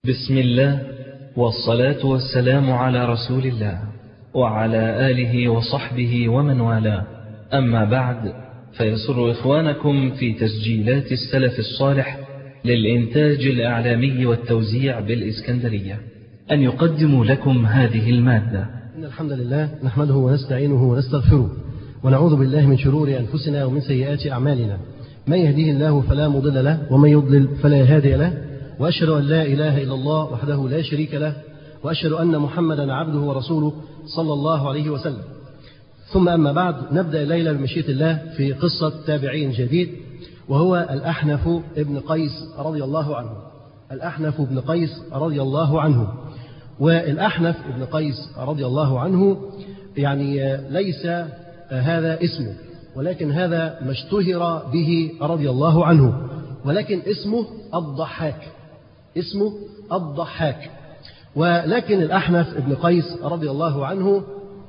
بسم الله والصلاة والسلام على رسول الله وعلى آله وصحبه ومن والاه أما بعد فيسر إخوانكم في تسجيلات السلف الصالح للإنتاج الإعلامي والتوزيع بالإسكندرية أن يقدموا لكم هذه المادة إن الحمد لله نحمده ونستعينه ونستغفره ونعوذ بالله من شرور أنفسنا ومن سيئات أعمالنا من يهديه الله فلا مضل له ومن يضلل فلا هادي له وأشهد أن لا إله إلا الله وحده لا شريك له وأشهد أن محمدا عبده ورسوله صلى الله عليه وسلم ثم أما بعد نبدأ الليلة بمشيئة الله في قصة تابعين جديد وهو الأحنف ابن قيس رضي الله عنه الأحنف ابن قيس رضي الله عنه والأحنف ابن قيس رضي الله عنه يعني ليس هذا اسمه ولكن هذا ما اشتهر به رضي الله عنه ولكن اسمه الضحاك اسمه الضحاك ولكن الأحنف ابن قيس رضي الله عنه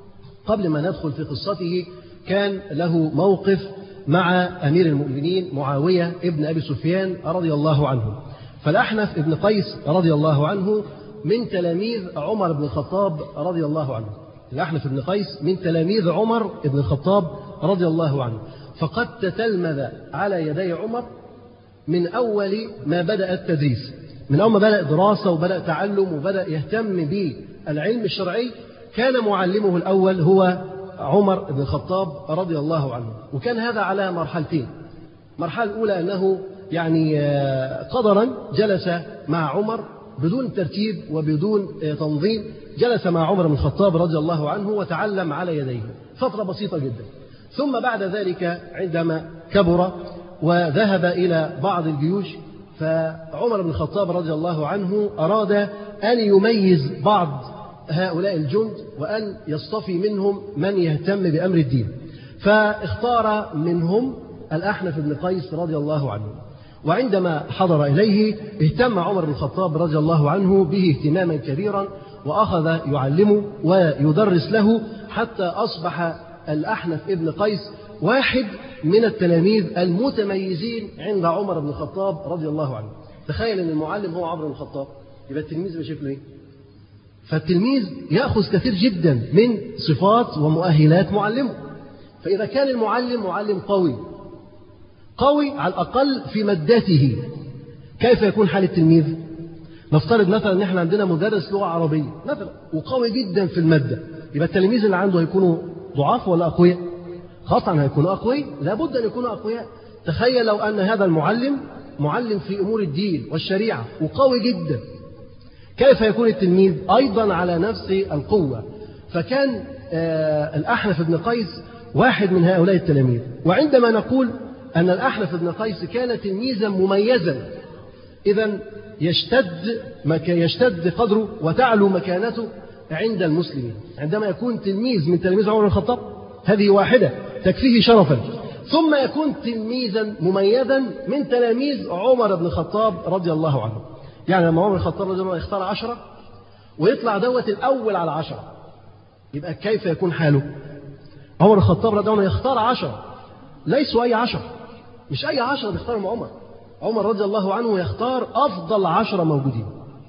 قبل ما ندخل في قصته كان له موقف مع أمير المؤمنين معاوية ابن أبي سفيان رضي الله عنه فالأحنف ابن قيس رضي الله عنه من تلاميذ عمر بن الخطاب رضي الله عنه الأحنف بن قيس من تلاميذ عمر بن الخطاب رضي الله عنه فقد تتلمذ على يدي عمر من أول ما بدأ التدريس من أول ما بدأ دراسة وبدأ تعلم وبدأ يهتم بالعلم الشرعي كان معلمه الأول هو عمر بن الخطاب رضي الله عنه وكان هذا على مرحلتين المرحلة الأولى أنه يعني قدرا جلس مع عمر بدون ترتيب وبدون تنظيم جلس مع عمر بن الخطاب رضي الله عنه وتعلم على يديه فترة بسيطة جدا ثم بعد ذلك عندما كبر وذهب إلى بعض الجيوش فعمر بن الخطاب رضي الله عنه أراد أن يميز بعض هؤلاء الجند وأن يصطفي منهم من يهتم بأمر الدين فاختار منهم الأحنف بن قيس رضي الله عنه وعندما حضر إليه اهتم عمر بن الخطاب رضي الله عنه به اهتماما كبيرا وأخذ يعلمه ويدرس له حتى أصبح الأحنف ابن قيس واحد من التلاميذ المتميزين عند عمر بن الخطاب رضي الله عنه تخيل أن المعلم هو عمر بن الخطاب يبقى التلميذ بشكله إيه؟ فالتلميذ يأخذ كثير جدا من صفات ومؤهلات معلمه فإذا كان المعلم معلم قوي قوي على الأقل في مادته كيف يكون حال التلميذ نفترض مثلا ان احنا عندنا مدرس لغة عربية مثلا وقوي جدا في المادة يبقى التلاميذ اللي عنده هيكونوا ضعاف ولا أقوياء خاصة هيكونوا أقوياء لابد أن يكونوا أقوياء تخيل لو أن هذا المعلم معلم في أمور الدين والشريعة وقوي جدا كيف يكون التلميذ أيضا على نفس القوة فكان الأحنف بن قيس واحد من هؤلاء التلاميذ وعندما نقول أن الأحنف بن قيس كان تلميذا مميزا إذا يشتد يشتد قدره وتعلو مكانته عند المسلمين عندما يكون تلميذ من تلاميذ عمر بن الخطاب هذه واحدة تكفيه شرفا ثم يكون تلميذا مميزا من تلاميذ عمر بن الخطاب رضي الله عنه يعني لما عمر بن الخطاب رضي الله عنه يختار عشرة ويطلع دوت الأول على عشرة يبقى كيف يكون حاله عمر بن الخطاب رضي الله عنه يختار عشرة ليسوا أي عشرة مش أي عشرة بيختارهم عمر عمر رضي الله عنه يختار أفضل عشرة موجودين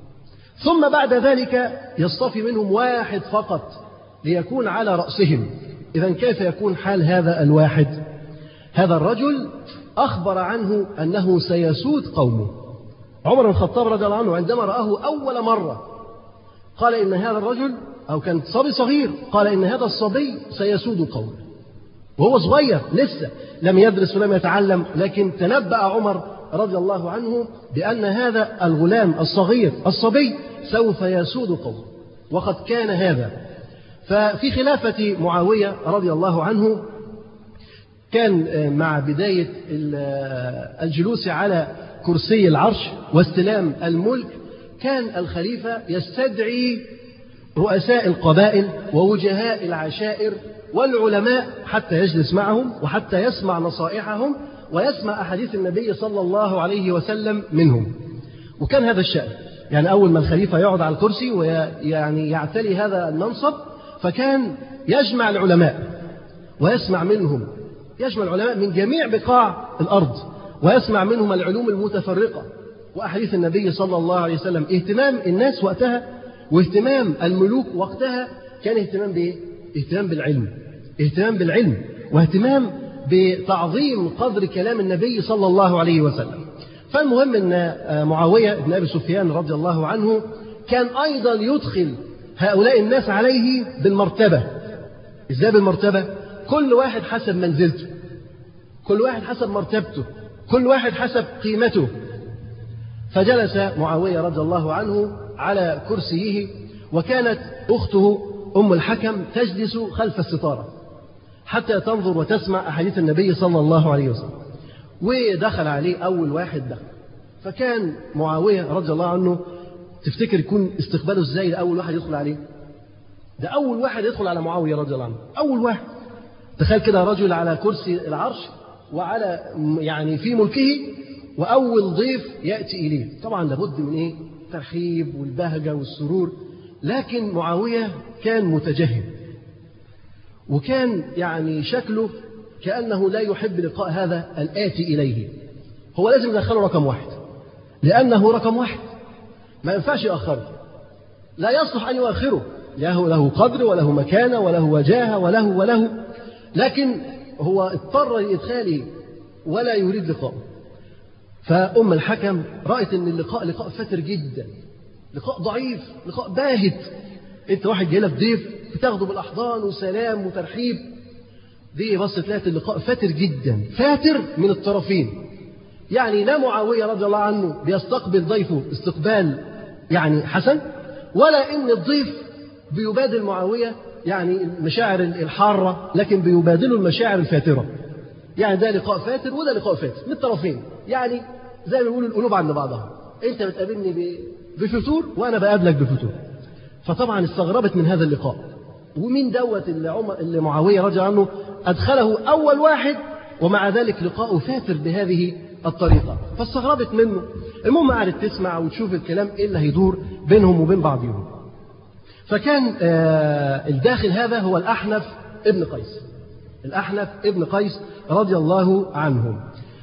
ثم بعد ذلك يصطفي منهم واحد فقط ليكون على رأسهم إذا كيف يكون حال هذا الواحد هذا الرجل أخبر عنه أنه سيسود قومه عمر بن الخطاب رضي الله عنه عندما رآه أول مرة قال إن هذا الرجل أو كان صبي صغير قال إن هذا الصبي سيسود قومه وهو صغير لسه لم يدرس ولم يتعلم لكن تنبأ عمر رضي الله عنه بأن هذا الغلام الصغير الصبي سوف يسود قومه وقد كان هذا ففي خلافة معاوية رضي الله عنه كان مع بداية الجلوس على كرسي العرش واستلام الملك كان الخليفة يستدعي رؤساء القبائل ووجهاء العشائر والعلماء حتى يجلس معهم وحتى يسمع نصائحهم ويسمع أحاديث النبي صلى الله عليه وسلم منهم وكان هذا الشأن يعني أول ما الخليفة يقعد على الكرسي ويعني يعتلي هذا المنصب فكان يجمع العلماء ويسمع منهم يجمع العلماء من جميع بقاع الأرض ويسمع منهم العلوم المتفرقة وأحاديث النبي صلى الله عليه وسلم اهتمام الناس وقتها واهتمام الملوك وقتها كان اهتمام بإيه؟ اهتمام بالعلم اهتمام بالعلم واهتمام بتعظيم قدر كلام النبي صلى الله عليه وسلم فالمهم أن معاوية بن أبي سفيان رضي الله عنه كان أيضا يدخل هؤلاء الناس عليه بالمرتبة إزاي بالمرتبة؟ كل واحد حسب منزلته كل واحد حسب مرتبته كل واحد حسب قيمته فجلس معاوية رضي الله عنه على كرسيه وكانت أخته أم الحكم تجلس خلف الستارة حتى تنظر وتسمع أحاديث النبي صلى الله عليه وسلم ودخل عليه أول واحد دخل فكان معاوية رضي الله عنه تفتكر يكون استقباله ازاي لأول واحد يدخل عليه ده أول واحد يدخل على معاوية رضي الله عنه أول واحد تخيل كده رجل على كرسي العرش وعلى يعني في ملكه وأول ضيف يأتي إليه طبعا لابد من إيه الترحيب والبهجة والسرور لكن معاوية كان متجهم وكان يعني شكله كأنه لا يحب لقاء هذا الآتي إليه هو لازم يدخله رقم واحد لأنه رقم واحد ما ينفعش يأخره لا يصلح أن يؤخره له له قدر وله مكانة وله وجاهة وله وله لكن هو اضطر لإدخاله ولا يريد لقاءه فأم الحكم رأت أن اللقاء لقاء فتر جدا لقاء ضعيف لقاء باهت أنت واحد جاي لك ضيف بتاخده بالأحضان وسلام وترحيب دي بص تلاقي اللقاء فاتر جدا فاتر من الطرفين يعني لا معاوية رضي الله عنه بيستقبل ضيفه استقبال يعني حسن ولا إن الضيف بيبادل معاوية يعني المشاعر الحارة لكن بيبادلوا المشاعر الفاترة يعني ده لقاء فاتر وده لقاء فاتر من الطرفين يعني زي ما بيقولوا القلوب عند بعضها انت بتقابلني بفتور وانا بقابلك بفتور فطبعا استغربت من هذا اللقاء ومين دوت اللي, عم... اللي معاويه رضي عنه ادخله اول واحد ومع ذلك لقاءه فاتر بهذه الطريقه فاستغربت منه المهم قعدت تسمع وتشوف الكلام ايه اللي هيدور بينهم وبين بعضهم فكان آه الداخل هذا هو الاحنف ابن قيس الأحنف ابن قيس رضي الله عنه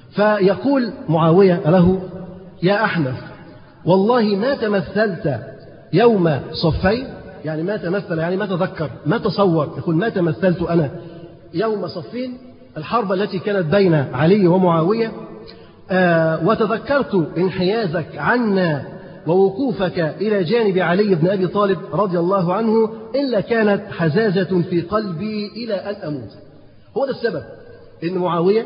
فيقول معاوية له يا أحنف والله ما تمثلت يوم صفين يعني ما تمثل يعني ما تذكر ما تصور يقول ما تمثلت أنا يوم صفين الحرب التي كانت بين علي ومعاوية آه وتذكرت انحيازك عنا ووقوفك إلى جانب علي بن أبي طالب رضي الله عنه إلا كانت حزازة في قلبي إلى أن أموت هو ده السبب ان معاويه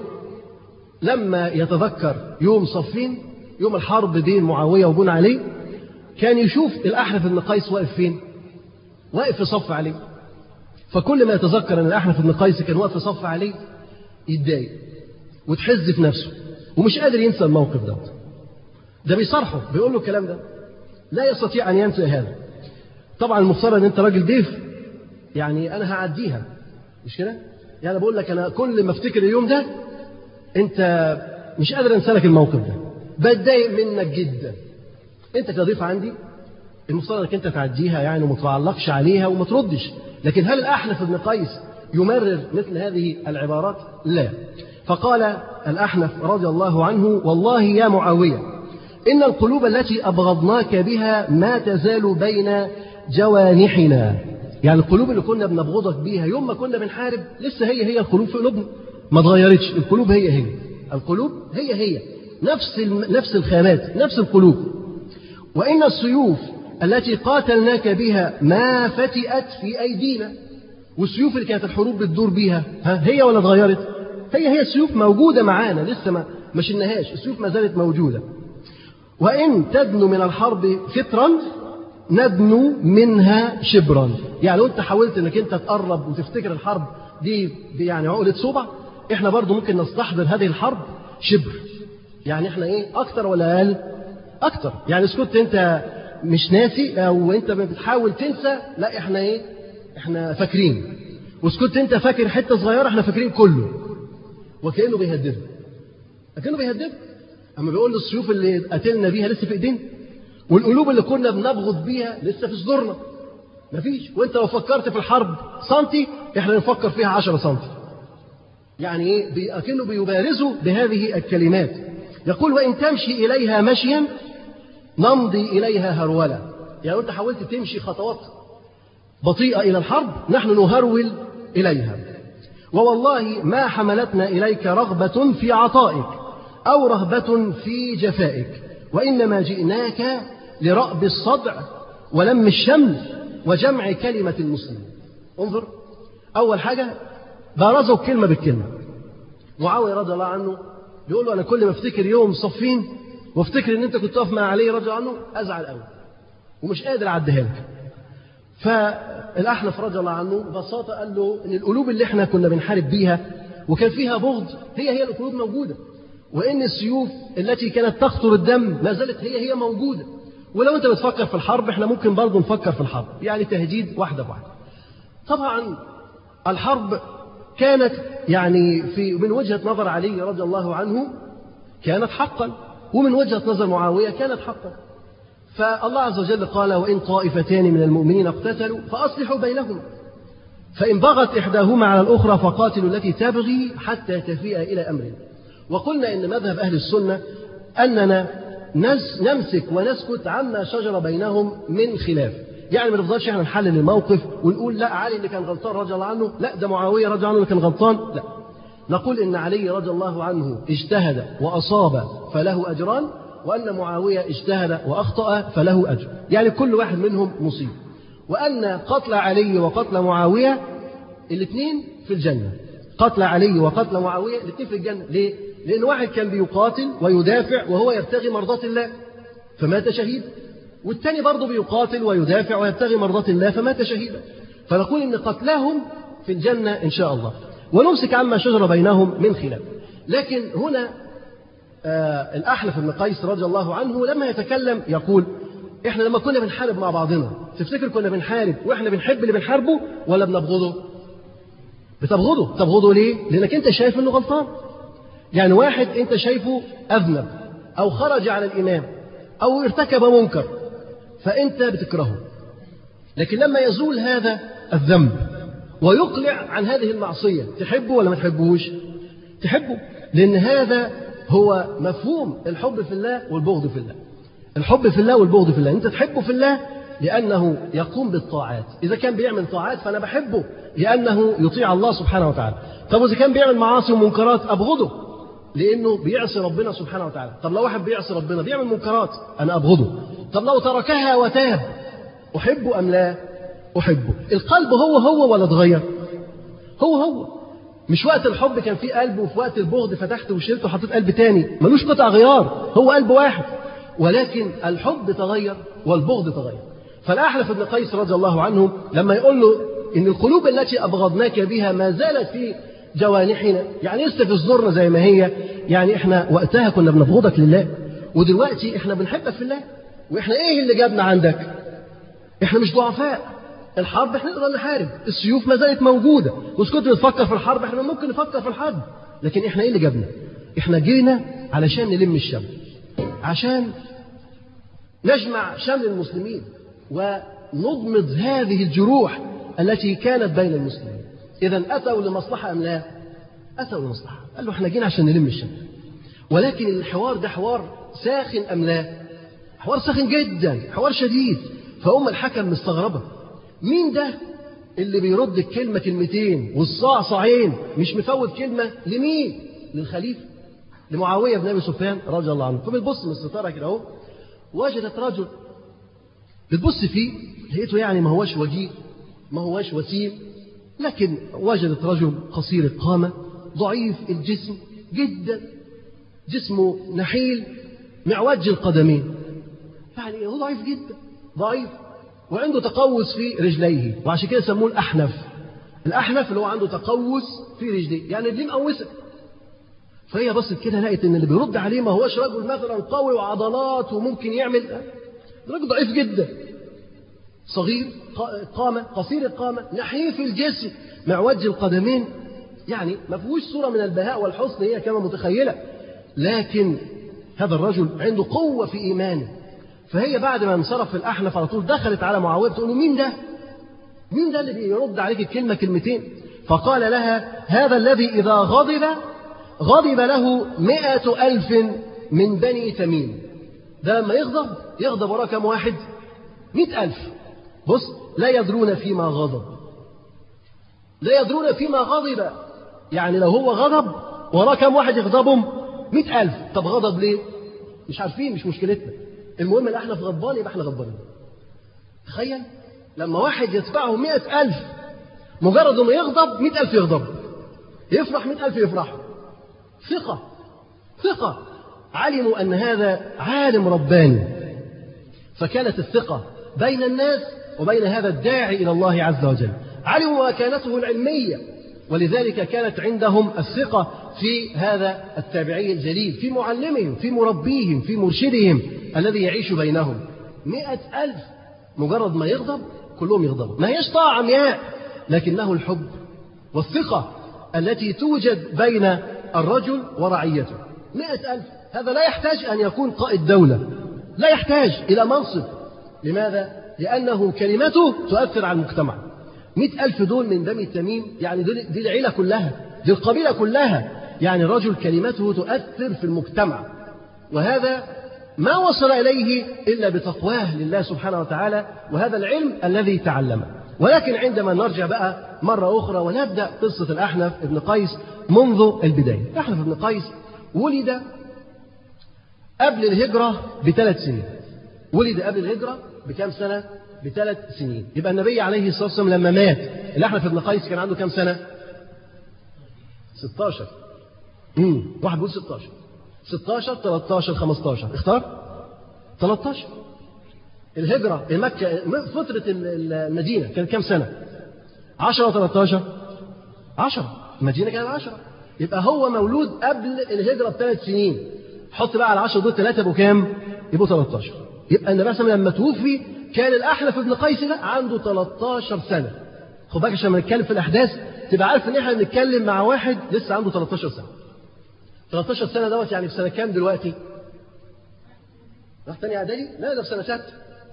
لما يتذكر يوم صفين يوم الحرب بين معاويه وبين علي كان يشوف الاحنف بن قيس واقف فين؟ واقف في صف علي فكل ما يتذكر ان الاحنف بن قيس كان واقف في صف علي يتضايق وتحز في نفسه ومش قادر ينسى الموقف ده ده بيصرحه بيقول له الكلام ده لا يستطيع ان ينسى هذا طبعا المفترض ان انت راجل ضيف يعني انا هعديها مش كده؟ يعني بقول لك انا كل ما افتكر اليوم ده انت مش قادر انسى لك الموقف ده بتضايق منك جدا انت كضيف عندي المفترض انك انت تعديها يعني وما تعلقش عليها وما تردش لكن هل الاحنف بن قيس يمرر مثل هذه العبارات لا فقال الاحنف رضي الله عنه والله يا معاويه ان القلوب التي ابغضناك بها ما تزال بين جوانحنا يعني القلوب اللي كنا بنبغضك بيها يوم ما كنا بنحارب لسه هي هي القلوب في قلوبنا ما اتغيرتش القلوب هي هي القلوب هي هي نفس نفس الخامات نفس القلوب وإن السيوف التي قاتلناك بها ما فتئت في أيدينا والسيوف اللي كانت الحروب بتدور بيها ها هي ولا اتغيرت هي هي السيوف موجودة معانا لسه ما ما شلناهاش السيوف ما زالت موجودة وإن تدنو من الحرب فترا ندنو منها شبرا يعني لو انت حاولت انك انت تقرب وتفتكر الحرب دي, دي يعني عقدة صوبة احنا برضو ممكن نستحضر هذه الحرب شبر يعني احنا ايه اكتر ولا اقل اكتر يعني اسكت انت مش ناسي او انت بتحاول تنسى لا احنا ايه احنا فاكرين واسكت انت فاكر حته صغيره احنا فاكرين كله وكانه بيهددنا كانه بيهددنا اما بيقول له السيوف اللي قتلنا بيها لسه في ايدينا والقلوب اللي كنا بنبغض بيها لسه في صدورنا مفيش وانت لو فكرت في الحرب سنتي احنا نفكر فيها عشرة سنتي يعني ايه اكنه بيبارزوا بهذه الكلمات يقول وان تمشي اليها مشيا نمضي إليها هرولة يعني أنت حاولت تمشي خطوات بطيئة إلى الحرب نحن نهرول إليها ووالله ما حملتنا إليك رغبة في عطائك أو رهبة في جفائك وإنما جئناك لرأب الصدع ولم الشمل وجمع كلمة المسلم انظر أول حاجة بارزوا كلمة بالكلمة معاوية رضي الله عنه بيقول له أنا كل ما افتكر يوم صفين وافتكر إن أنت كنت تقف مع علي رضي الله عنه أزعل قوي ومش قادر أعديها لك فالأحنف رضي الله عنه ببساطة قال له إن القلوب اللي احنا كنا بنحارب بيها وكان فيها بغض هي هي القلوب موجودة وإن السيوف التي كانت تقطر الدم ما زالت هي هي موجودة ولو أنت بتفكر في الحرب احنا ممكن برضه نفكر في الحرب يعني تهديد واحدة بواحدة طبعا الحرب كانت يعني في من وجهة نظر علي رضي الله عنه كانت حقا ومن وجهة نظر معاوية كانت حقا فالله عز وجل قال وإن طائفتان من المؤمنين اقتتلوا فأصلحوا بينهما فإن بغت إحداهما على الأخرى فقاتلوا التي تبغي حتى تفيء إلى أمره وقلنا إن مذهب أهل السنة أننا نمسك ونسكت عما شجر بينهم من خلاف يعني ما نفضلش احنا نحلل الموقف ونقول لا علي اللي كان غلطان رضي الله عنه لا ده معاويه رضي الله عنه اللي كان غلطان لا نقول ان علي رضي الله عنه اجتهد واصاب فله اجران وان معاويه اجتهد واخطا فله اجر يعني كل واحد منهم مصيب وان قتل علي وقتل معاويه الاثنين في الجنه قتل علي وقتل معاويه الاثنين في الجنه ليه لان واحد كان بيقاتل ويدافع وهو يبتغي مرضات الله فمات شهيد والثاني برضه بيقاتل ويدافع ويبتغي مرضات الله فمات شهيدا فنقول ان قتلهم في الجنه ان شاء الله ونمسك عما شجر بينهم من خلاف لكن هنا آه الأحنف بن قيس رضي الله عنه لما يتكلم يقول احنا لما كنا بنحارب مع بعضنا تفتكر كنا بنحارب واحنا بنحب اللي بنحاربه ولا بنبغضه بتبغضه تبغضه ليه لانك انت شايف انه غلطان يعني واحد انت شايفه اذنب او خرج على الامام او ارتكب منكر فانت بتكرهه لكن لما يزول هذا الذنب ويقلع عن هذه المعصيه تحبه ولا ما تحبوش تحبه لان هذا هو مفهوم الحب في الله والبغض في الله الحب في الله والبغض في الله انت تحبه في الله لأنه يقوم بالطاعات إذا كان بيعمل طاعات فأنا بحبه لأنه يطيع الله سبحانه وتعالى طب وإذا كان بيعمل معاصي ومنكرات أبغضه لأنه بيعصي ربنا سبحانه وتعالى طب لو واحد بيعصي ربنا بيعمل منكرات أنا أبغضه طب لو تركها وتاب أحبه أم لا أحبه القلب هو هو ولا اتغير هو هو مش وقت الحب كان فيه قلب وفي وقت البغض فتحت وشلت وحطيت قلب تاني ملوش قطع غيار هو قلب واحد ولكن الحب تغير والبغض تغير فالأحلف بن قيس رضي الله عنه لما يقول له إن القلوب التي أبغضناك بها ما زالت في جوانحنا يعني لسه في صدورنا زي ما هي يعني إحنا وقتها كنا بنبغضك لله ودلوقتي إحنا بنحبك في الله وإحنا إيه اللي جابنا عندك إحنا مش ضعفاء الحرب إحنا نقدر نحارب السيوف ما زالت موجودة بس كنت بتفكر في الحرب إحنا ممكن نفكر في الحرب لكن إحنا إيه اللي جابنا إحنا جينا علشان نلم الشمل عشان نجمع شمل المسلمين ونضمد هذه الجروح التي كانت بين المسلمين إذا أتوا لمصلحة أم لا أتوا لمصلحة قال له احنا جينا عشان نلم الشمل ولكن الحوار ده حوار ساخن أم لا حوار ساخن جدا حوار شديد فأم الحكم مستغربة مين ده اللي بيرد الكلمة كلمتين والصعصعين مش مفوت كلمة لمين للخليفة لمعاوية بن أبي سفيان رضي الله عنه فبتبص من الستارة كده أهو وجدت رجل بتبص فيه لقيته يعني ما هوش وجيه ما هوش وسيم لكن وجدت رجل قصير القامة ضعيف الجسم جدا جسمه نحيل معوج القدمين يعني هو ضعيف جدا ضعيف وعنده تقوس في رجليه وعشان كده سموه الأحنف الأحنف اللي هو عنده تقوس في رجليه يعني رجليه مقوسة فهي بصت كده لقت ان اللي بيرد عليه ما هوش رجل مثلا قوي وعضلات وممكن يعمل راجل ضعيف جدا صغير قامة قصير القامة نحيف الجسم معوج القدمين يعني ما فيهوش صورة من البهاء والحسن هي كما متخيلة لكن هذا الرجل عنده قوة في إيمانه فهي بعد ما انصرف الأحنف على طول دخلت على معاوية تقول له مين ده؟ مين ده اللي بيرد عليك الكلمة كلمتين؟ فقال لها هذا الذي إذا غضب غضب له مئة ألف من بني تميم ده لما يغضب يغضب وراه كم واحد مئة ألف بص لا يدرون فيما غضب لا يدرون فيما غضب يعني لو هو غضب وراه كم واحد يغضبهم مئة ألف طب غضب ليه مش عارفين مش مشكلتنا المهم ان احنا في غضبان يبقى احنا غضبانين تخيل لما واحد يتبعه مئة ألف مجرد ما يغضب مئة ألف يغضب يفرح مئة ألف يفرح ثقة ثقة علموا أن هذا عالم رباني فكانت الثقة بين الناس وبين هذا الداعي إلى الله عز وجل علموا مكانته العلمية ولذلك كانت عندهم الثقة في هذا التابعي الجليل في معلمهم في مربيهم في مرشدهم الذي يعيش بينهم مئة ألف مجرد ما يغضب كلهم يغضبوا ما هيش طاعة عمياء لكنه الحب والثقة التي توجد بين الرجل ورعيته مئة ألف هذا لا يحتاج أن يكون قائد دولة لا يحتاج إلى منصب لماذا؟ لأنه كلمته تؤثر على المجتمع مئة ألف دول من بني تميم يعني دول دي العيلة كلها دي القبيلة كلها يعني الرجل كلمته تؤثر في المجتمع وهذا ما وصل إليه إلا بتقواه لله سبحانه وتعالى وهذا العلم الذي تعلمه ولكن عندما نرجع بقى مرة أخرى ونبدأ قصة الأحنف ابن قيس منذ البداية الأحنف ابن قيس ولد قبل الهجرة بثلاث سنين ولد قبل الهجرة بكم سنة؟ بثلاث سنين يبقى النبي عليه الصلاة والسلام لما مات الأحنف بن قيس كان عنده كم سنة؟ 16 امم واحد بيقول 16 16 13 15 اختار 13 الهجرة لمكة فترة المدينة كانت كم سنة؟ 10 13 10 المدينة كانت 10 يبقى هو مولود قبل الهجرة بثلاث سنين حط بقى على 10 دول ثلاثة يبقوا كام؟ يبقوا 13 يبقى النبي صلى الله عليه وسلم لما توفي كان الأحنف بن قيس ده عنده 13 سنة خد بالك عشان لما نتكلم في الأحداث تبقى عارف إن إحنا بنتكلم مع واحد لسه عنده 13 سنة 13 سنة دوت يعني في سنة كام دلوقتي؟ راح تاني إعدادي؟ لا ده في سنة ستة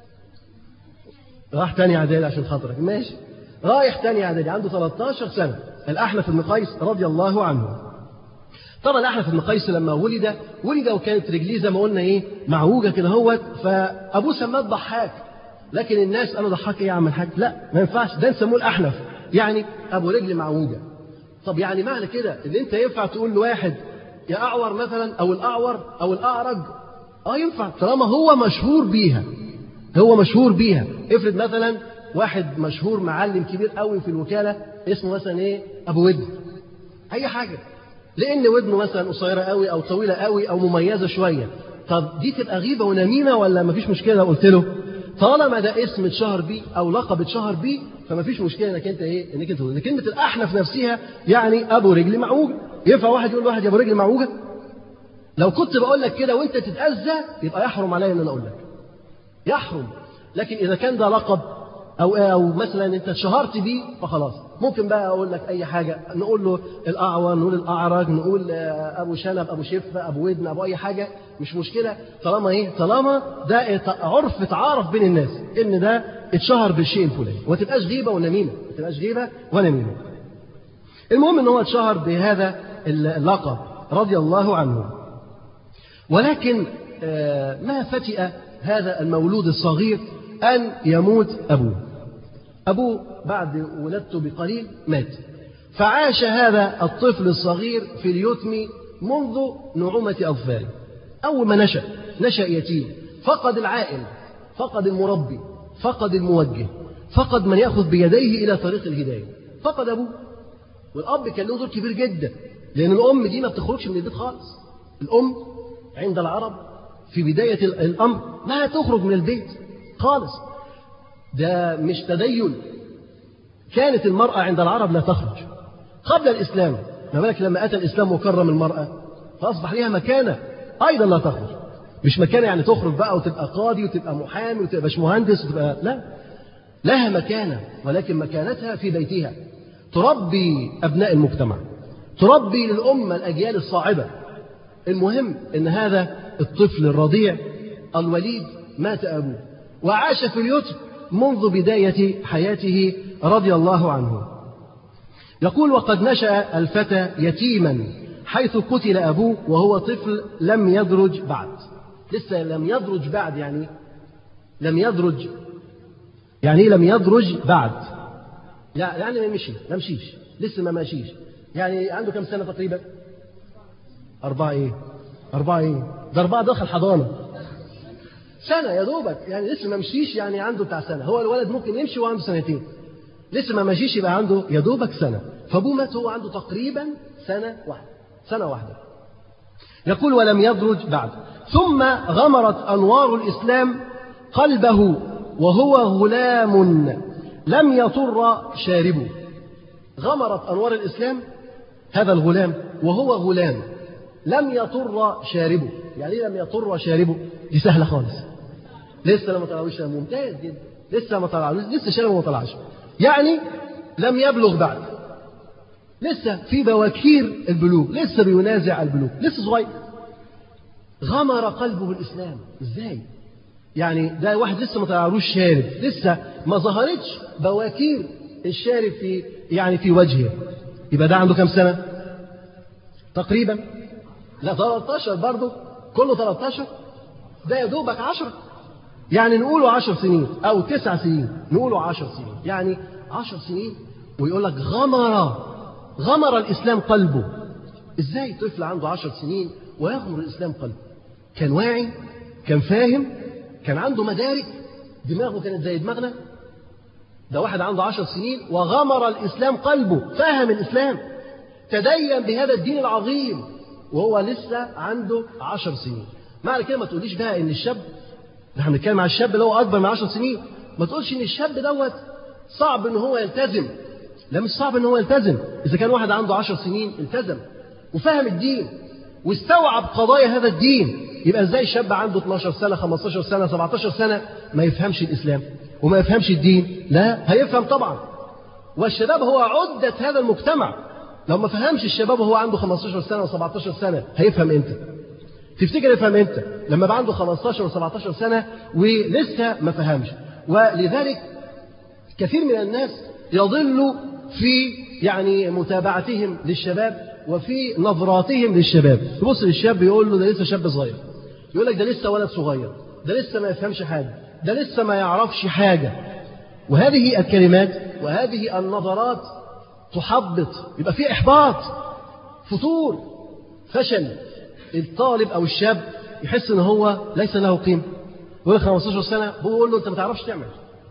راح تاني إعدادي عشان خاطرك ماشي رايح تاني إعدادي عنده 13 سنة الأحنف بن قيس رضي الله عنه طبعا الأحنف بن قيس لما ولد ولد وكانت رجليه زي ما قلنا إيه معوجة كده هوت فأبوه سماه الضحاك لكن الناس قالوا ضحاك إيه يا عم الحاج لا ما ينفعش ده نسموه الأحنف يعني أبو رجل معوجة طب يعني معنى كده إن أنت ينفع تقول لواحد يا أعور مثلا أو الأعور أو الأعرج اه ينفع طالما هو مشهور بيها هو مشهور بيها افرض مثلا واحد مشهور معلم كبير قوي في الوكاله اسمه مثلا ايه ابو ودن اي حاجه لان ودنه مثلا قصيره قوي او طويله قوي او مميزه شويه طب دي تبقى غيبه ونميمه ولا مفيش مشكله لو قلت له طالما ده اسم اتشهر بيه او لقب اتشهر بيه فما فيش مشكله انك انت ايه انك انت تقول كلمه الاحنف نفسها يعني ابو رجل معوجه ينفع واحد يقول واحد يا ابو رجل معوجه لو كنت بقول لك كده وانت تتاذى يبقى يحرم عليا ان انا اقول لك يحرم لكن اذا كان ده لقب او او مثلا انت اتشهرت بيه فخلاص ممكن بقى اقول لك اي حاجه نقول له الاعور نقول الاعرج نقول ابو شنب ابو شفه ابو ودن ابو اي حاجه مش مشكله طالما ايه طالما ده عرف اتعارف بين الناس ان ده اتشهر بالشيء الفلاني وما تبقاش غيبه ونميمه ما تبقاش غيبه ونميمه المهم ان هو اتشهر بهذا اللقب رضي الله عنه ولكن ما فتئ هذا المولود الصغير أن يموت أبوه أبوه بعد ولادته بقليل مات فعاش هذا الطفل الصغير في اليتم منذ نعومة أظفاره أول ما نشأ نشأ يتيم فقد العائل فقد المربي فقد الموجه فقد من يأخذ بيديه إلى طريق الهداية فقد أبوه والأب كان له دور كبير جدا لأن الأم دي ما بتخرجش من البيت خالص الأم عند العرب في بداية الأمر لا تخرج من البيت خالص ده مش تدين كانت المرأة عند العرب لا تخرج قبل الإسلام ما بالك لما أتى الإسلام وكرم المرأة فأصبح لها مكانة أيضا لا تخرج مش مكانة يعني تخرج بقى وتبقى قاضي وتبقى محامي وتبقى مهندس وتبقى لا لها مكانة ولكن مكانتها في بيتها تربي أبناء المجتمع تربي للأمة الأجيال الصاعدة المهم أن هذا الطفل الرضيع الوليد مات أبوه وعاش في اليتم منذ بداية حياته رضي الله عنه يقول وقد نشأ الفتى يتيما حيث قتل أبوه وهو طفل لم يدرج بعد لسه لم يدرج بعد يعني لم يدرج يعني ايه لم يدرج بعد لا يعني ما مشي ما مشيش لسه ما ماشيش يعني عنده كم سنة تقريبا أربعة إيه أربعة إيه ده أربعة دخل حضانة سنة يا دوبك يعني لسه ما مشيش يعني عنده بتاع سنة هو الولد ممكن يمشي وعنده سنتين لسه ما مشيش يبقى عنده يا دوبك سنة فأبوه مات هو عنده تقريبا سنة واحدة سنة واحدة يقول ولم يدرج بعد ثم غمرت أنوار الإسلام قلبه وهو غلام لم يطر شاربه غمرت أنوار الإسلام هذا الغلام وهو غلام لم يطر شاربه يعني لم يطر شاربه دي سهلة خالص لسه لما طلعوش ممتاز جدا لسه ما طلعوش لسه شاربه ما طلعش يعني لم يبلغ بعد لسه في بواكير البلوغ لسه بينازع البلوغ لسه صغير غمر قلبه بالإسلام ازاي يعني ده واحد لسه ما طلعلوش شارب لسه ما ظهرتش بواكير الشارب في يعني في وجهه يبقى ده عنده كام سنة تقريبا لا 13 برضه كله 13 ده يا دوبك 10 يعني نقوله 10 سنين أو 9 سنين نقوله 10 سنين يعني 10 سنين ويقول لك غمر غمر الإسلام قلبه إزاي طفل عنده 10 سنين ويغمر الإسلام قلبه كان واعي كان فاهم كان عنده مدارك دماغه كانت زي دماغنا ده واحد عنده عشر سنين وغمر الإسلام قلبه فهم الإسلام تدين بهذا الدين العظيم وهو لسه عنده عشر سنين معنى كده ما تقوليش بقى ان الشاب احنا بنتكلم على الشاب اللي هو اكبر من عشر سنين ما تقولش ان الشاب دوت صعب ان هو يلتزم لا مش صعب ان هو يلتزم اذا كان واحد عنده عشر سنين التزم وفهم الدين واستوعب قضايا هذا الدين يبقى ازاي شاب عنده 12 سنه 15 سنه 17 سنه ما يفهمش الاسلام وما يفهمش الدين لا هيفهم طبعا والشباب هو عدة هذا المجتمع لو ما فهمش الشباب وهو عنده 15 سنة و17 سنة هيفهم امتى تفتكر يفهم امتى لما بقى عنده 15 و17 سنة ولسه ما فهمش ولذلك كثير من الناس يضل في يعني متابعتهم للشباب وفي نظراتهم للشباب تبص للشاب يقول له ده لسه شاب صغير يقول لك ده لسه ولد صغير ده لسه ما يفهمش حاجة ده لسه ما يعرفش حاجة وهذه الكلمات وهذه النظرات تحبط يبقى في إحباط فتور فشل الطالب أو الشاب يحس إن هو ليس له قيمة يقول لك 15 سنة هو يقول له أنت ما تعرفش تعمل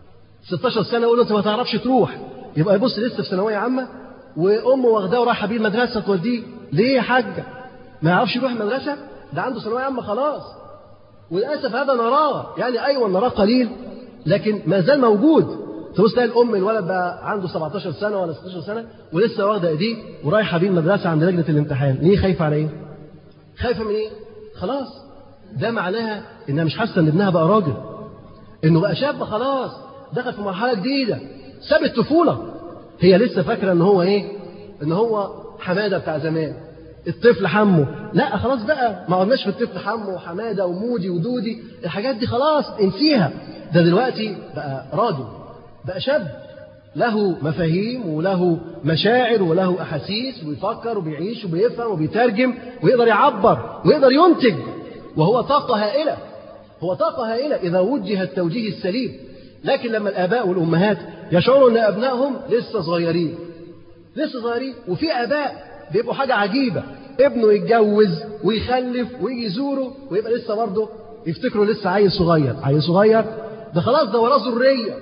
16 سنة يقول له أنت ما تعرفش تروح يبقى يبص لسه في ثانوية عامة وأمه واخداه ورايحة بيه المدرسة توديه ليه يا حاجة ما يعرفش يروح المدرسة ده عنده ثانوية عامة خلاص وللأسف هذا نراه يعني أيوة نراه قليل لكن ما زال موجود تبص تلاقي الأم الولد بقى عنده 17 سنة ولا 16 سنة ولسه واخدة إيديه ورايحة بيه المدرسة عند لجنة الامتحان ليه خايفة على إيه؟ خايفة من إيه؟ خلاص ده معناها إنها مش حاسة إن ابنها بقى راجل إنه بقى شاب خلاص دخل في مرحلة جديدة ساب الطفولة هي لسه فاكرة إن هو إيه؟ إن هو حمادة بتاع زمان الطفل حمه لا خلاص بقى ما قلناش في الطفل حمه وحماده ومودي ودودي الحاجات دي خلاص انسيها ده دلوقتي بقى راجل بقى شاب له مفاهيم وله مشاعر وله احاسيس وبيفكر وبيعيش وبيفهم وبيترجم ويقدر يعبر ويقدر ينتج وهو طاقه هائله هو طاقه هائله اذا وجه التوجيه السليم لكن لما الاباء والامهات يشعروا ان ابنائهم لسه صغيرين لسه صغيرين وفي اباء بيبقوا حاجة عجيبة ابنه يتجوز ويخلف ويجي يزوره ويبقى لسه برضه يفتكروا لسه عيل صغير عيل صغير ده خلاص ده وراه ذرية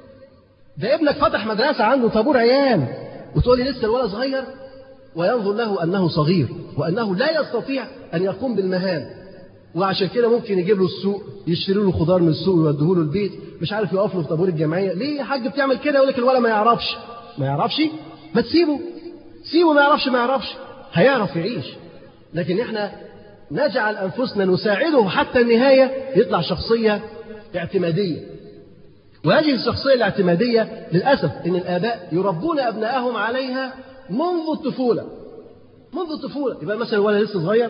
ده ابنك فتح مدرسة عنده طابور عيال وتقول لي لسه الولد صغير وينظر له أنه صغير وأنه لا يستطيع أن يقوم بالمهام وعشان كده ممكن يجيب له السوق يشتري له خضار من السوق ويوديه له البيت مش عارف يقف له في طابور الجمعية ليه يا حاج بتعمل كده يقول لك الولد ما يعرفش ما يعرفش ما تسيبه سيبه ما يعرفش ما يعرفش هيعرف يعيش لكن احنا نجعل أنفسنا نساعده حتى النهاية يطلع شخصية اعتمادية وهذه الشخصية الاعتمادية للأسف إن الآباء يربون أبنائهم عليها منذ الطفولة منذ الطفولة يبقى مثلا الولد لسه صغير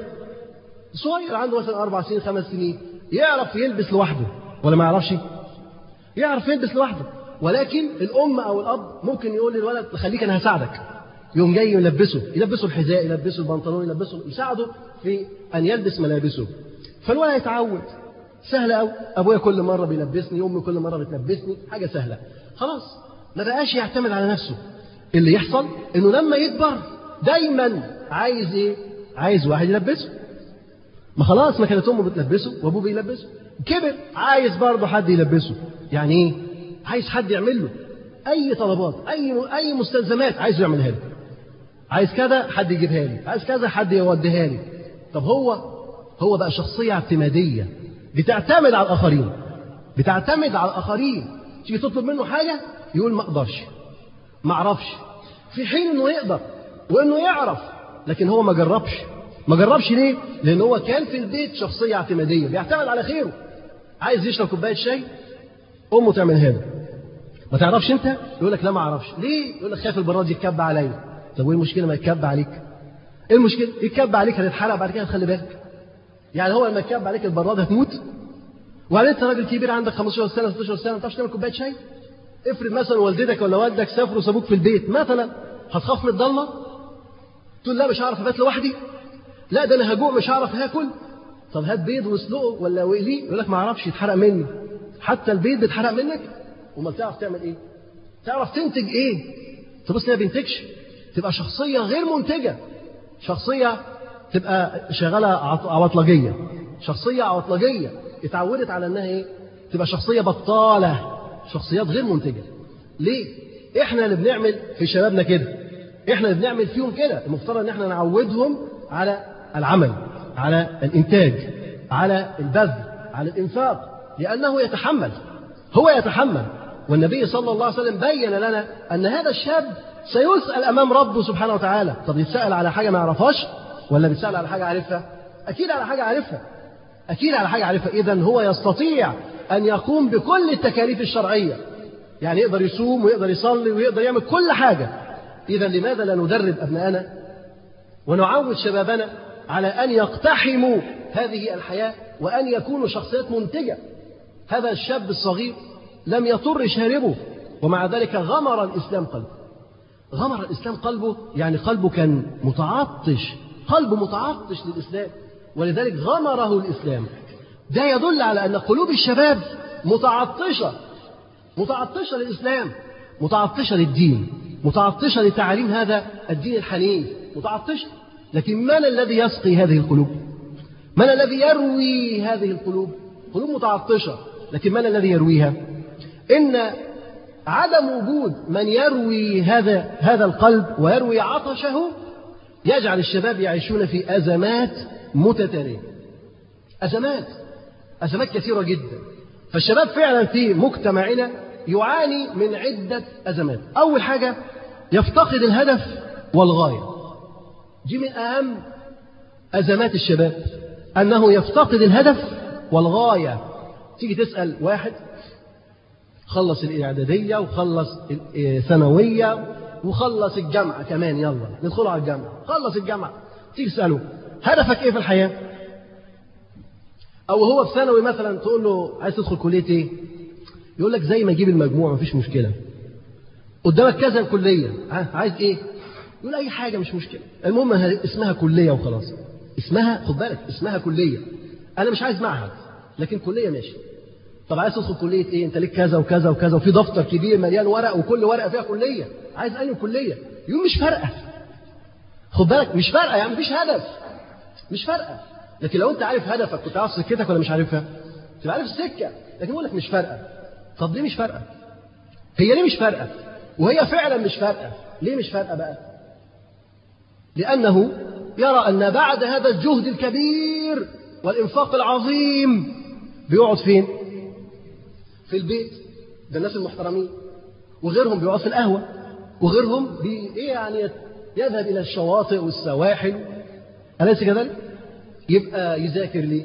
صغير عنده مثلا أربع سنين خمس سنين يعرف يلبس لوحده ولا ما يعرفش يعرف يلبس لوحده ولكن الأم أو الأب ممكن يقول للولد خليك أنا هساعدك يوم جاي يلبسه يلبسه الحذاء يلبسه البنطلون يلبسه يساعده في أن يلبس ملابسه فالولد يتعود سهلة أوي أبويا كل مرة بيلبسني أمي كل مرة بتلبسني حاجة سهلة خلاص ما بقاش يعتمد على نفسه اللي يحصل إنه لما يكبر دايما عايز إيه؟ عايز واحد يلبسه ما خلاص ما كانت أمه بتلبسه وأبوه بيلبسه كبر عايز برضه حد يلبسه يعني إيه؟ عايز حد يعمل له أي طلبات أي أي مستلزمات عايزه يعملها له عايز كذا حد يجيبها لي عايز كذا حد يوديها لي طب هو هو بقى شخصية اعتمادية بتعتمد على الآخرين بتعتمد على الآخرين تيجي تطلب منه حاجة يقول ما أقدرش ما أعرفش في حين إنه يقدر وإنه يعرف لكن هو ما جربش ما جربش ليه؟ لأن هو كان في البيت شخصية اعتمادية بيعتمد على خيره عايز يشرب كوباية شاي أمه تعملها له ما تعرفش أنت؟ يقول لك لا ما أعرفش ليه؟ يقول لك خايف البراد يتكب عليا طب وإيه المشكلة ما يتكب عليك؟ إيه المشكلة؟ يتكب عليك هتتحرق بعد كده خلي بالك يعني هو لما يتكب عليك البراد هتموت وبعدين انت راجل كبير عندك 15 سنه 16 سنه ما تعرفش تعمل كوبايه شاي افرض مثلا والدتك ولا والدك سافروا وسابوك في البيت مثلا هتخاف من الضلمه تقول لا مش هعرف ابات لوحدي لا ده انا هجوع مش هعرف هاكل طب هات بيض واسلقه ولا واقليه يقول لك ما اعرفش يتحرق مني حتى البيض بيتحرق منك امال تعرف تعمل ايه تعرف تنتج ايه تبص ما بينتجش تبقى شخصيه غير منتجه شخصيه تبقى شغاله عوطلجيه شخصيه عوطلجيه اتعودت على انها ايه تبقى شخصيه بطاله شخصيات غير منتجه ليه احنا اللي بنعمل في شبابنا كده احنا اللي بنعمل فيهم كده المفترض ان احنا نعودهم على العمل على الانتاج على البذل على الانفاق لانه يتحمل هو يتحمل والنبي صلى الله عليه وسلم بين لنا ان هذا الشاب سيسال امام ربه سبحانه وتعالى طب يتسال على حاجه ما يعرفهاش ولا بيتسال على حاجه عارفها اكيد على حاجه عارفها أكيد على حاجة عارفها إذا هو يستطيع أن يقوم بكل التكاليف الشرعية يعني يقدر يصوم ويقدر يصلي ويقدر يعمل كل حاجة إذا لماذا لا ندرب أبنائنا ونعود شبابنا على أن يقتحموا هذه الحياة وأن يكونوا شخصيات منتجة هذا الشاب الصغير لم يطر شاربه ومع ذلك غمر الإسلام قلبه غمر الإسلام قلبه يعني قلبه كان متعطش قلبه متعطش للإسلام ولذلك غمره الإسلام ده يدل على أن قلوب الشباب متعطشة متعطشة للإسلام متعطشة للدين متعطشة لتعليم هذا الدين الحنيف متعطشة لكن من الذي يسقي هذه القلوب من الذي يروي هذه القلوب قلوب متعطشة لكن من الذي يرويها إن عدم وجود من يروي هذا هذا القلب ويروي عطشه يجعل الشباب يعيشون في أزمات متتالية أزمات أزمات كثيرة جدا فالشباب فعلا في مجتمعنا يعاني من عدة أزمات أول حاجة يفتقد الهدف والغاية دي من أهم أزمات الشباب أنه يفتقد الهدف والغاية تيجي تسأل واحد خلص الإعدادية وخلص الثانوية وخلص الجامعة كمان يلا ندخل على الجامعة خلص الجامعة تيجي تسأله هدفك ايه في الحياة او هو في ثانوي مثلا تقول له عايز تدخل كلية ايه يقول لك زي ما يجيب المجموع مفيش مشكلة قدامك كذا كلية عايز ايه يقول اي حاجة مش مشكلة المهم اسمها كلية وخلاص اسمها خد بالك اسمها كلية انا مش عايز معهد لكن كلية ماشي طب عايز تدخل كلية ايه انت ليك كذا وكذا وكذا وفي دفتر كبير مليان ورق وكل ورقة فيها كلية عايز انهي كلية يقول مش فارقة خد بالك مش فارقة يعني مفيش هدف مش فارقة لكن لو انت عارف هدفك كنت عارف سكتك ولا مش عارفها تبقى عارف السكة لكن يقول لك مش فارقة طب ليه مش فارقة هي ليه مش فارقة وهي فعلا مش فارقة ليه مش فارقة بقى لأنه يرى أن بعد هذا الجهد الكبير والإنفاق العظيم بيقعد فين في البيت ده الناس المحترمين وغيرهم بيقعد في القهوة وغيرهم بي إيه يعني يذهب إلى الشواطئ والسواحل أليس كذلك؟ يبقى يذاكر ليه؟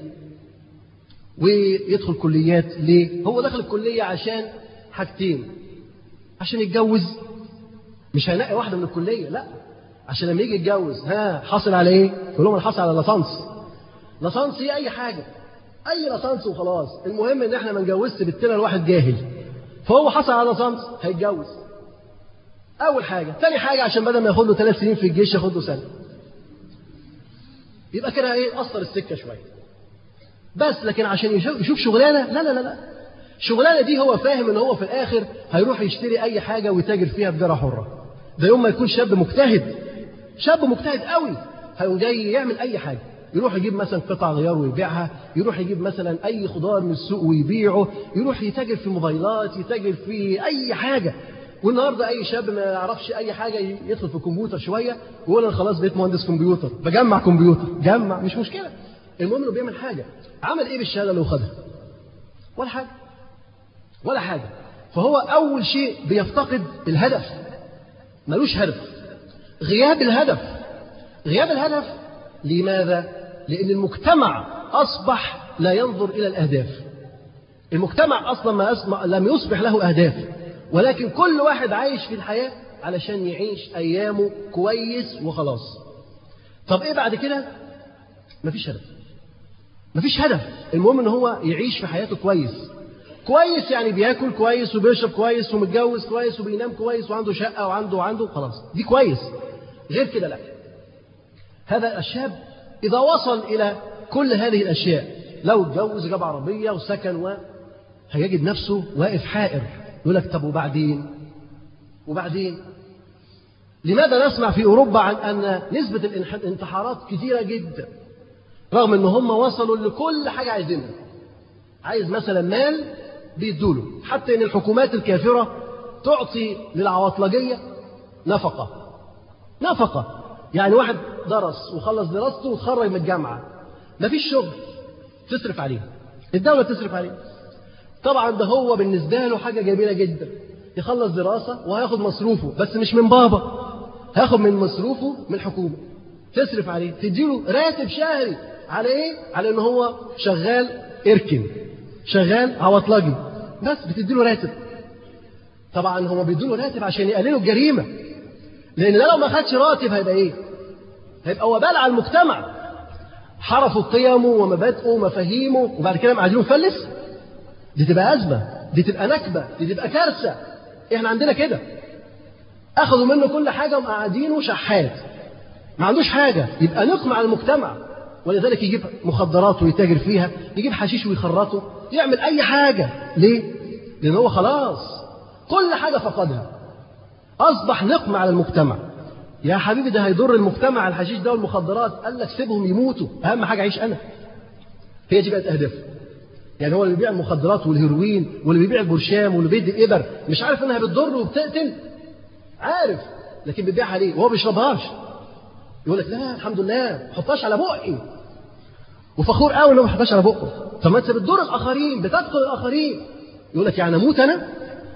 ويدخل كليات ليه؟ هو دخل الكلية عشان حاجتين عشان يتجوز مش هينقي واحدة من الكلية لا عشان لما يجي يتجوز ها حاصل على ايه؟ يقول لهم انا حاصل على لاسانس لاسانس هي اي حاجة اي لاسانس وخلاص المهم ان احنا ما نجوزش بنتنا لواحد جاهل فهو حصل على لاسانس هيتجوز اول حاجة تاني حاجة عشان بدل ما ياخد له ثلاث سنين في الجيش ياخد له سنة يبقى كده ايه قصر السكه شويه بس لكن عشان يشوف شغلانة لا لا لا لا شغلانة دي هو فاهم ان هو في الاخر هيروح يشتري اي حاجة ويتاجر فيها بجرة حرة ده يوم ما يكون شاب مجتهد شاب مجتهد قوي هيقوم جاي يعمل اي حاجة يروح يجيب مثلا قطع غيار ويبيعها يروح يجيب مثلا اي خضار من السوق ويبيعه يروح يتاجر في موبايلات يتاجر في اي حاجة والنهارده اي شاب ما يعرفش اي حاجه يدخل في الكمبيوتر شويه ويقول انا خلاص بقيت مهندس كمبيوتر بجمع كمبيوتر جمع مش مشكله المهم انه بيعمل حاجه عمل ايه بالشهاده اللي خدها ولا حاجه ولا حاجه فهو اول شيء بيفتقد الهدف ملوش هدف غياب الهدف غياب الهدف لماذا لان المجتمع اصبح لا ينظر الى الاهداف المجتمع اصلا ما أسمع لم يصبح له اهداف ولكن كل واحد عايش في الحياة علشان يعيش أيامه كويس وخلاص طب إيه بعد كده مفيش هدف مفيش هدف المهم إن هو يعيش في حياته كويس كويس يعني بياكل كويس وبيشرب كويس ومتجوز كويس وبينام كويس وعنده شقة وعنده وعنده خلاص دي كويس غير كده لا هذا الشاب إذا وصل إلى كل هذه الأشياء لو اتجوز جاب عربية وسكن و هيجد نفسه واقف حائر يقول لك طب وبعدين وبعدين لماذا نسمع في أوروبا عن أن نسبة الانتحارات كثيرة جدا رغم أن هم وصلوا لكل حاجة عايزينها عايز مثلا مال بيدوله حتى أن الحكومات الكافرة تعطي للعواطلجية نفقة نفقة يعني واحد درس وخلص دراسته وتخرج من الجامعة مفيش شغل تصرف عليه الدولة تصرف عليه طبعا ده هو بالنسبة له حاجة جميلة جدا يخلص دراسة وهياخد مصروفه بس مش من بابا هياخد من مصروفه من الحكومة تصرف عليه تديله راتب شهري على ايه؟ على ان هو شغال اركن شغال عواطلجي بس بتديله راتب طبعا هما بيديله راتب عشان يقللوا الجريمة لان ده لو ما خدش راتب هيبقى ايه؟ هيبقى وبال على المجتمع حرفوا قيمه ومبادئه ومفاهيمه وبعد كده قاعدين مفلس دي تبقى أزمة دي تبقى نكبة دي تبقى كارثة احنا عندنا كده أخذوا منه كل حاجة ومقعدينه شحات ما عندوش حاجة يبقى نقمع المجتمع ولذلك يجيب مخدرات ويتاجر فيها يجيب حشيش ويخرطه يعمل أي حاجة ليه؟ لأن هو خلاص كل حاجة فقدها أصبح نقمة على المجتمع يا حبيبي ده هيضر المجتمع الحشيش ده والمخدرات قال لك سيبهم يموتوا أهم حاجة أعيش أنا هي دي بقت أهدافه يعني هو اللي بيبيع المخدرات والهيروين واللي بيبيع البرشام واللي بيدي الإبر مش عارف إنها بتضر وبتقتل عارف لكن بيبيعها ليه وهو بيشربهاش يقول لك لا الحمد لله ما حطهاش على بقي وفخور قوي انه ما حطهاش على بقه طب ما انت بتضر الاخرين بتدخل الاخرين يقول لك يعني اموت انا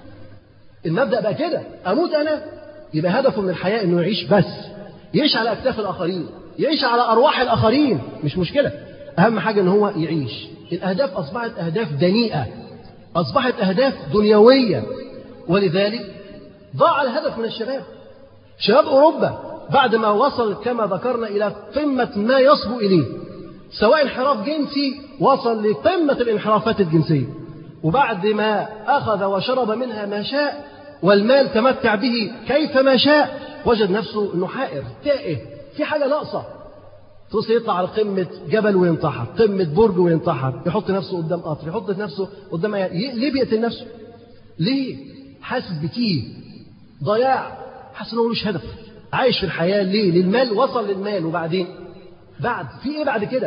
المبدا بقى كده اموت انا يبقى هدفه من الحياه انه يعيش بس يعيش على اكتاف الاخرين يعيش على ارواح الاخرين مش مشكله اهم حاجه ان هو يعيش الاهداف اصبحت اهداف دنيئه اصبحت اهداف دنيويه ولذلك ضاع الهدف من الشباب شباب اوروبا بعد ما وصل كما ذكرنا الى قمه ما يصبو اليه سواء انحراف جنسي وصل لقمه الانحرافات الجنسيه وبعد ما اخذ وشرب منها ما شاء والمال تمتع به كيفما شاء وجد نفسه انه حائر تائه في حاجه ناقصه توص يطلع على قمة جبل وينتحر قمة برج وينتحر يحط نفسه قدام قطر يحط نفسه قدام عيال ليه بيقتل نفسه ليه حاسس بتيه ضياع حاسس انه ملوش هدف عايش في الحياة ليه للمال وصل للمال وبعدين بعد في ايه بعد كده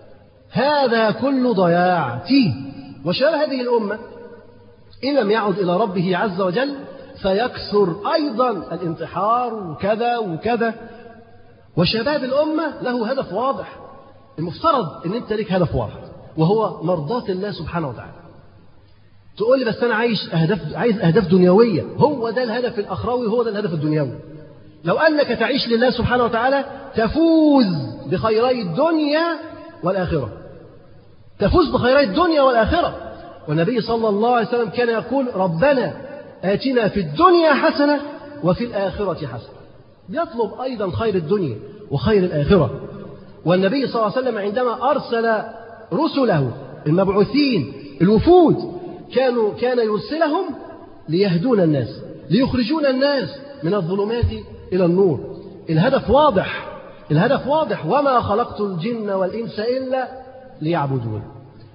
هذا كله ضياع تيه وشباب هذه الأمة إن لم يعد إلى ربه عز وجل فيكثر أيضا الانتحار وكذا وكذا وشباب الأمة له هدف واضح المفترض أن أنت لك هدف واضح وهو مرضاة الله سبحانه وتعالى تقول لي بس أنا عايش أهداف عايز أهداف دنيوية هو ده الهدف الأخروي هو ده الهدف الدنيوي لو أنك تعيش لله سبحانه وتعالى تفوز بخيري الدنيا والآخرة تفوز بخيري الدنيا والآخرة والنبي صلى الله عليه وسلم كان يقول ربنا آتنا في الدنيا حسنة وفي الآخرة حسنة يطلب أيضا خير الدنيا وخير الآخرة والنبي صلى الله عليه وسلم عندما أرسل رسله المبعوثين الوفود كانوا كان يرسلهم ليهدون الناس ليخرجون الناس من الظلمات إلى النور الهدف واضح الهدف واضح وما خلقت الجن والإنس إلا ليعبدون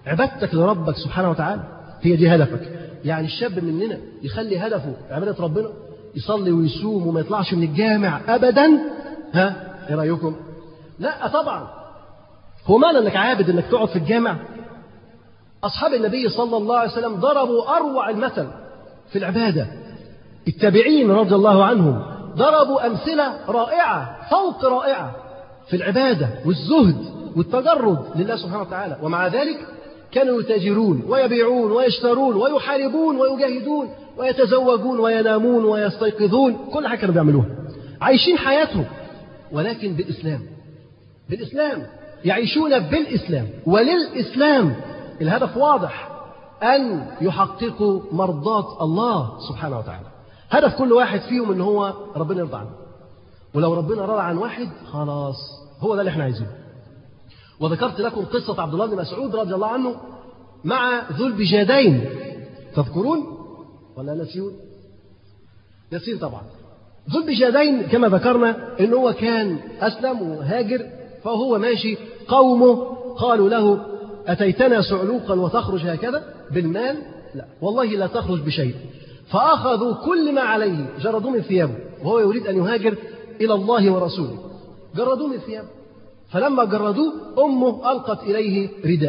عبادتك لربك سبحانه وتعالى هي دي هدفك يعني الشاب مننا يخلي هدفه عبادة ربنا يصلي ويصوم وما يطلعش من الجامع أبدا ها إيه رأيكم لا طبعا هو معنى أنك عابد أنك تقعد في الجامع أصحاب النبي صلى الله عليه وسلم ضربوا أروع المثل في العبادة التابعين رضي الله عنهم ضربوا أمثلة رائعة فوق رائعة في العبادة والزهد والتجرد لله سبحانه وتعالى ومع ذلك كانوا يتاجرون ويبيعون ويشترون ويحاربون ويجاهدون ويتزوجون وينامون ويستيقظون كل حاجة كانوا بيعملوها عايشين حياتهم ولكن بالإسلام بالإسلام يعيشون بالإسلام وللإسلام الهدف واضح أن يحققوا مرضاة الله سبحانه وتعالى هدف كل واحد فيهم ان هو ربنا يرضى عنه ولو ربنا رضى عن واحد خلاص هو ده اللي احنا عايزينه وذكرت لكم قصة عبد الله بن مسعود رضي الله عنه مع ذو البجادين تذكرون ولا نسيون نسيون طبعا ذو البجادين كما ذكرنا ان هو كان اسلم وهاجر فهو ماشي قومه قالوا له اتيتنا سعلوقا وتخرج هكذا بالمال لا والله لا تخرج بشيء فأخذوا كل ما عليه جردوه من ثيابه وهو يريد أن يهاجر إلى الله ورسوله جردوه من ثيابه فلما جردوه أمه ألقت إليه رداء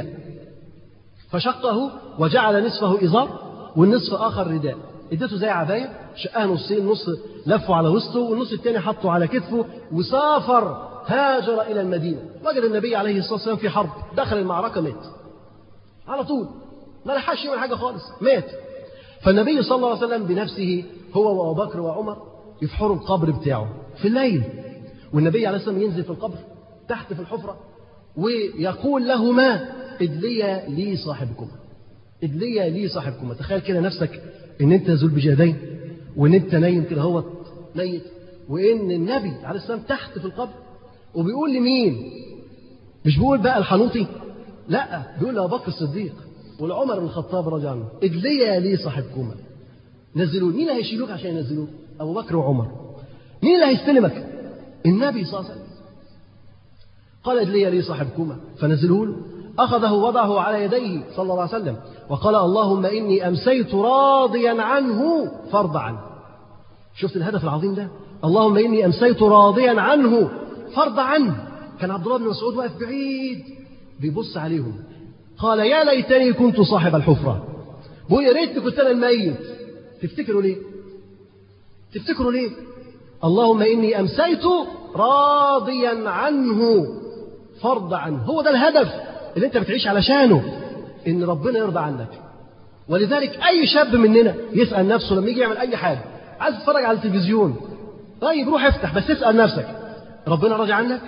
فشقه وجعل نصفه إزار والنصف آخر رداء اديته زي عباية شقها نصين نص لفه على وسطه والنص الثاني حطه على كتفه وسافر هاجر إلى المدينة وجد النبي عليه الصلاة والسلام في حرب دخل المعركة مات على طول ما لحقش يعمل حاجة خالص مات فالنبي صلى الله عليه وسلم بنفسه هو وابو بكر وعمر يفحروا القبر بتاعه في الليل والنبي عليه الصلاه والسلام ينزل في القبر تحت في الحفره ويقول لهما ادليا لي صاحبكما ادليا لي صاحبكما تخيل كده نفسك ان انت ذو البجادين وان انت نايم كده هو ميت وان النبي عليه السلام تحت في القبر وبيقول لمين مش بيقول بقى الحنوطي لا بيقول لابو بكر الصديق ولعمر بن الخطاب رضي عنه اجليا لي صاحبكما نزلوه مين اللي هيشيلوك عشان ينزلوك ابو بكر وعمر مين اللي هيستلمك النبي صلى الله عليه وسلم قال اجليا لي صاحبكما فنزلوه له أخذه وضعه على يديه صلى الله عليه وسلم وقال اللهم إني أمسيت راضيا عنه فارض عنه شفت الهدف العظيم ده اللهم إني أمسيت راضيا عنه فارض عنه كان عبد الله بن مسعود واقف بعيد بيبص عليهم قال يا ليتني كنت صاحب الحفرة بقول يا ريتني كنت أنا الميت تفتكروا ليه تفتكروا ليه اللهم إني أمسيت راضيا عنه فرض عنه هو ده الهدف اللي أنت بتعيش علشانه إن ربنا يرضى عنك ولذلك أي شاب مننا يسأل نفسه لما يجي يعمل أي حاجة عايز تتفرج على التلفزيون طيب روح افتح بس اسأل نفسك ربنا راضي عنك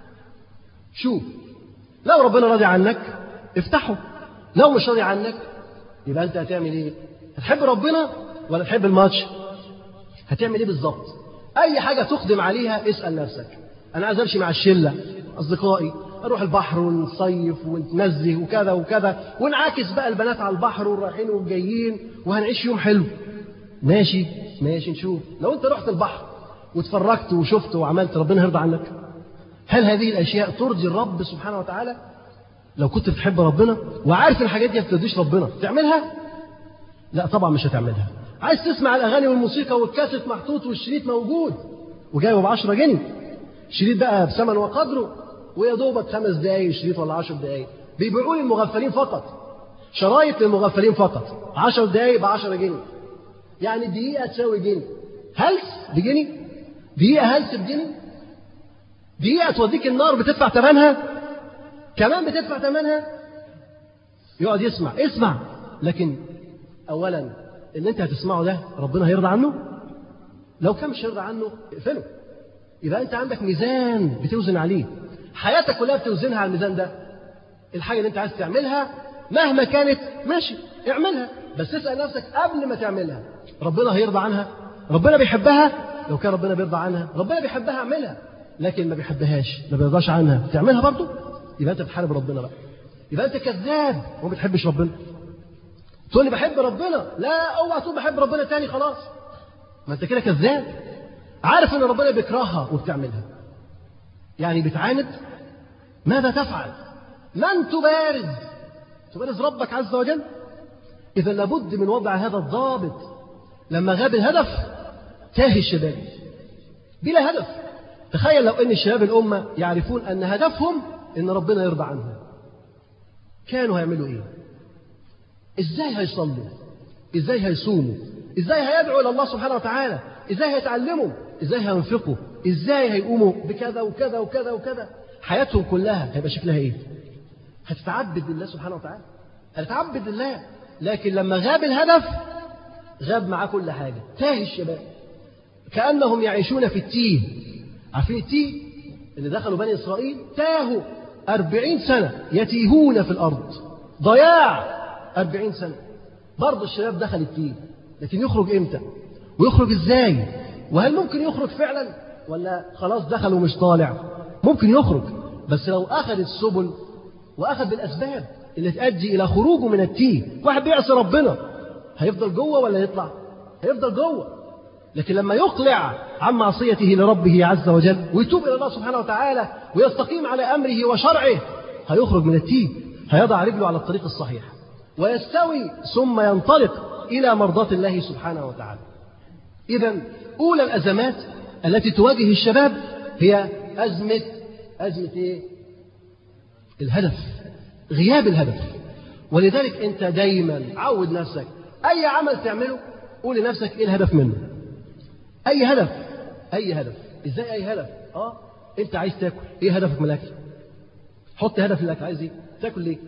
شوف لو ربنا راضي عنك افتحه لو مش راضي عنك يبقى انت هتعمل ايه هتحب ربنا ولا تحب الماتش هتعمل ايه بالظبط اي حاجه تقدم عليها اسال نفسك انا عايز امشي مع الشله اصدقائي اروح البحر ونصيف ونتنزه وكذا وكذا ونعاكس بقى البنات على البحر والرايحين والجايين وهنعيش يوم حلو ماشي ماشي نشوف لو انت رحت البحر واتفرجت وشفت وعملت ربنا يرضى عنك هل هذه الاشياء ترضي الرب سبحانه وتعالى لو كنت بتحب ربنا وعارف الحاجات دي ما بترضيش ربنا تعملها لا طبعا مش هتعملها عايز تسمع الاغاني والموسيقى والكاسيت محطوط والشريط موجود وجايبه ب 10 جنيه شريط بقى بثمن وقدره ويا دوبك خمس دقايق شريط ولا 10 دقايق بيبيعوه للمغفلين فقط شرايط للمغفلين فقط 10 دقايق ب 10 جنيه يعني دقيقة تساوي جنيه هلس بجنيه دقيقة هلس بجنيه دقيقة توديك النار بتدفع ثمنها كمان بتدفع ثمنها يقعد يسمع اسمع لكن اولا اللي انت هتسمعه ده ربنا هيرضى عنه لو كان مش هيرضى عنه اقفله يبقى انت عندك ميزان بتوزن عليه حياتك كلها بتوزنها على الميزان ده الحاجه اللي انت عايز تعملها مهما كانت ماشي اعملها بس اسال نفسك قبل ما تعملها ربنا هيرضى عنها ربنا بيحبها لو كان ربنا بيرضى عنها ربنا بيحبها اعملها لكن ما بيحبهاش ما بيرضاش عنها تعملها برضه يبقى انت بتحارب ربنا بقى يبقى انت كذاب وما بتحبش ربنا تقول لي بحب ربنا لا اوعى تقول بحب ربنا تاني خلاص ما انت كده كذاب عارف ان ربنا بيكرهها وبتعملها يعني بتعاند ماذا تفعل من تبارز تبرز ربك عز وجل إذا لابد من وضع هذا الضابط لما غاب الهدف تاه الشباب بلا هدف تخيل لو أن شباب الأمة يعرفون أن هدفهم أن ربنا يرضى عنهم كانوا هيعملوا إيه إزاي هيصلوا إزاي هيصوموا إزاي هيدعوا إلى الله سبحانه وتعالى إزاي هيتعلموا إزاي هينفقوا إزاي هيقوموا بكذا وكذا وكذا وكذا حياتهم كلها هيبقى شكلها إيه هتتعبد لله سبحانه وتعالى هتتعبد لله لكن لما غاب الهدف غاب معاه كل حاجة تاه الشباب كأنهم يعيشون في التيه عارفين التيه اللي دخلوا بني إسرائيل تاهوا أربعين سنة يتيهون في الأرض ضياع أربعين سنة برضه الشباب دخل التيه لكن يخرج إمتى ويخرج إزاي وهل ممكن يخرج فعلا ولا خلاص دخل ومش طالع ممكن يخرج بس لو أخذ السبل وأخذ بالأسباب اللي تؤدي إلى خروجه من التيه واحد بيعصي ربنا هيفضل جوه ولا يطلع هيفضل جوه لكن لما يقلع عن معصيته لربه عز وجل ويتوب إلى الله سبحانه وتعالى ويستقيم على أمره وشرعه هيخرج من التيه هيضع رجله على الطريق الصحيح ويستوي ثم ينطلق إلى مرضاة الله سبحانه وتعالى إذا أولى الأزمات التي تواجه الشباب هي أزمة أزمة إيه؟ الهدف غياب الهدف ولذلك أنت دايما عود نفسك أي عمل تعمله قول لنفسك إيه الهدف منه أي هدف أي هدف إزاي أي هدف آه أنت عايز تاكل إيه هدفك من الأكل حط هدف لك عايز إيه تاكل ليه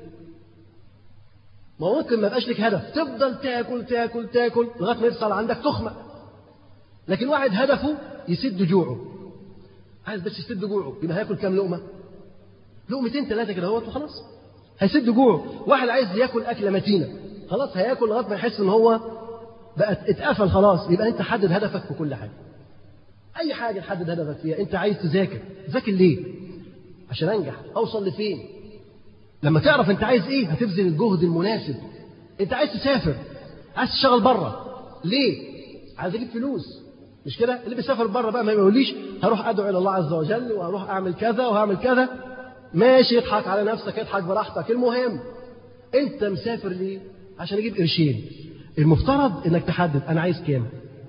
ما ممكن ما يبقاش لك هدف تفضل تاكل تاكل تاكل لغايه ما يحصل عندك تخمه لكن واحد هدفه يسد جوعه عايز بس يسد جوعه يبقى هياكل كام لقمه لقمتين ثلاثه كده اهوت وخلاص هيسد جوعه واحد عايز ياكل اكله متينه خلاص هياكل لغايه ما يحس ان هو بقت اتقفل خلاص يبقى انت حدد هدفك في كل حاجه اي حاجه تحدد هدفك فيها انت عايز تذاكر تذاكر ليه عشان انجح اوصل لفين لما تعرف انت عايز ايه هتبذل الجهد المناسب انت عايز تسافر عايز تشتغل بره ليه عايز اجيب فلوس مش كده اللي بيسافر بره بقى ما يقوليش هروح ادعو الى الله عز وجل وهروح اعمل كذا وهعمل كذا ماشي اضحك على نفسك اضحك براحتك المهم انت مسافر ليه عشان اجيب قرشين المفترض انك تحدد انا عايز كام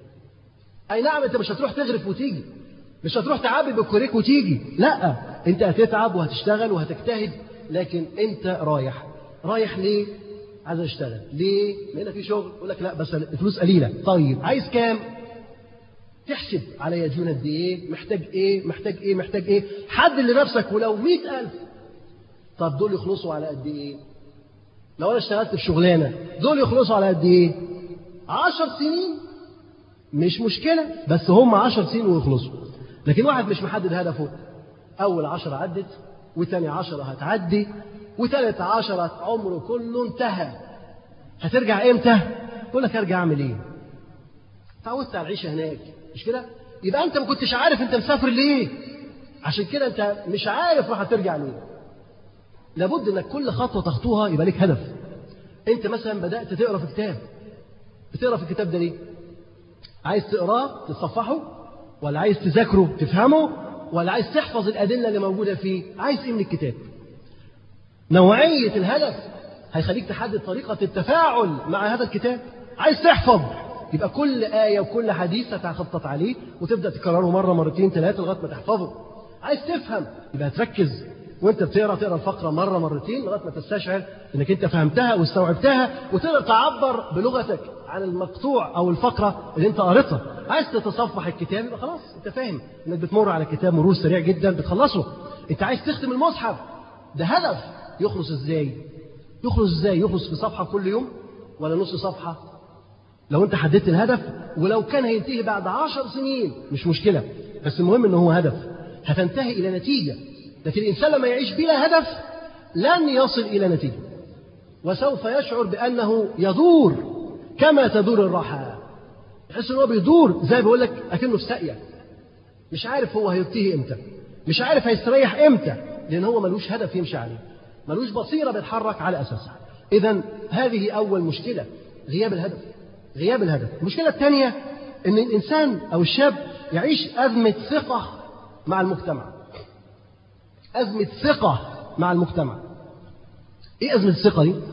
اي نعم انت مش هتروح تغرف وتيجي مش هتروح تعبي بالكوريك وتيجي لا انت هتتعب وهتشتغل وهتجتهد لكن انت رايح رايح ليه عايز اشتغل ليه لان في شغل يقول لك لا بس الفلوس قليله طيب عايز كام تحسب عليا ديون قد ايه محتاج ايه محتاج ايه محتاج ايه حدد لنفسك ولو مئة ألف طب دول يخلصوا على قد ايه لو انا اشتغلت في شغلانه دول يخلصوا على قد ايه عشر سنين مش مشكلة بس هم عشر سنين ويخلصوا لكن واحد مش محدد هدفه أول عشرة عدت وتاني عشرة هتعدي وتالت عشرة عمره كله انتهى هترجع امتى؟ يقول لك ارجع اعمل ايه؟ تعودت على العيشة هناك مش كده؟ يبقى انت ما كنتش عارف انت مسافر ليه؟ عشان كده انت مش عارف راح ترجع ليه؟ لابد انك كل خطوة تخطوها يبقى لك هدف انت مثلا بدأت تقرا في كتاب بتقرا في الكتاب ده ليه؟ عايز تقراه تتصفحه ولا عايز تذاكره تفهمه ولا عايز تحفظ الأدلة اللي موجودة فيه عايز إيه من الكتاب نوعية الهدف هيخليك تحدد طريقة التفاعل مع هذا الكتاب عايز تحفظ يبقى كل آية وكل حديث هتخطط عليه وتبدأ تكرره مرة مرتين ثلاثة لغاية ما تحفظه عايز تفهم يبقى تركز وانت بتقرا تقرا الفقره مره مرتين لغايه ما تستشعر انك انت فهمتها واستوعبتها وتقدر تعبر بلغتك عن المقطوع او الفقره اللي انت قريتها عايز تتصفح الكتاب يبقى خلاص انت فاهم انك بتمر على كتاب مرور سريع جدا بتخلصه انت عايز تختم المصحف ده هدف يخلص ازاي يخلص ازاي يخلص في صفحه كل يوم ولا نص صفحه لو انت حددت الهدف ولو كان هينتهي بعد عشر سنين مش مشكله بس المهم ان هو هدف هتنتهي الى نتيجه لكن الإنسان لما يعيش بلا هدف لن يصل إلى نتيجة وسوف يشعر بأنه يدور كما تدور الرحى يحس أنه بيدور زي بيقول لك أكنه في ساقية مش عارف هو هينتهي إمتى مش عارف هيستريح إمتى لأن هو ملوش هدف يمشي عليه ملوش بصيرة بيتحرك على أساسها إذا هذه أول مشكلة غياب الهدف غياب الهدف المشكلة الثانية أن الإنسان أو الشاب يعيش أزمة ثقة مع المجتمع أزمة ثقة مع المجتمع إيه أزمة الثقة دي؟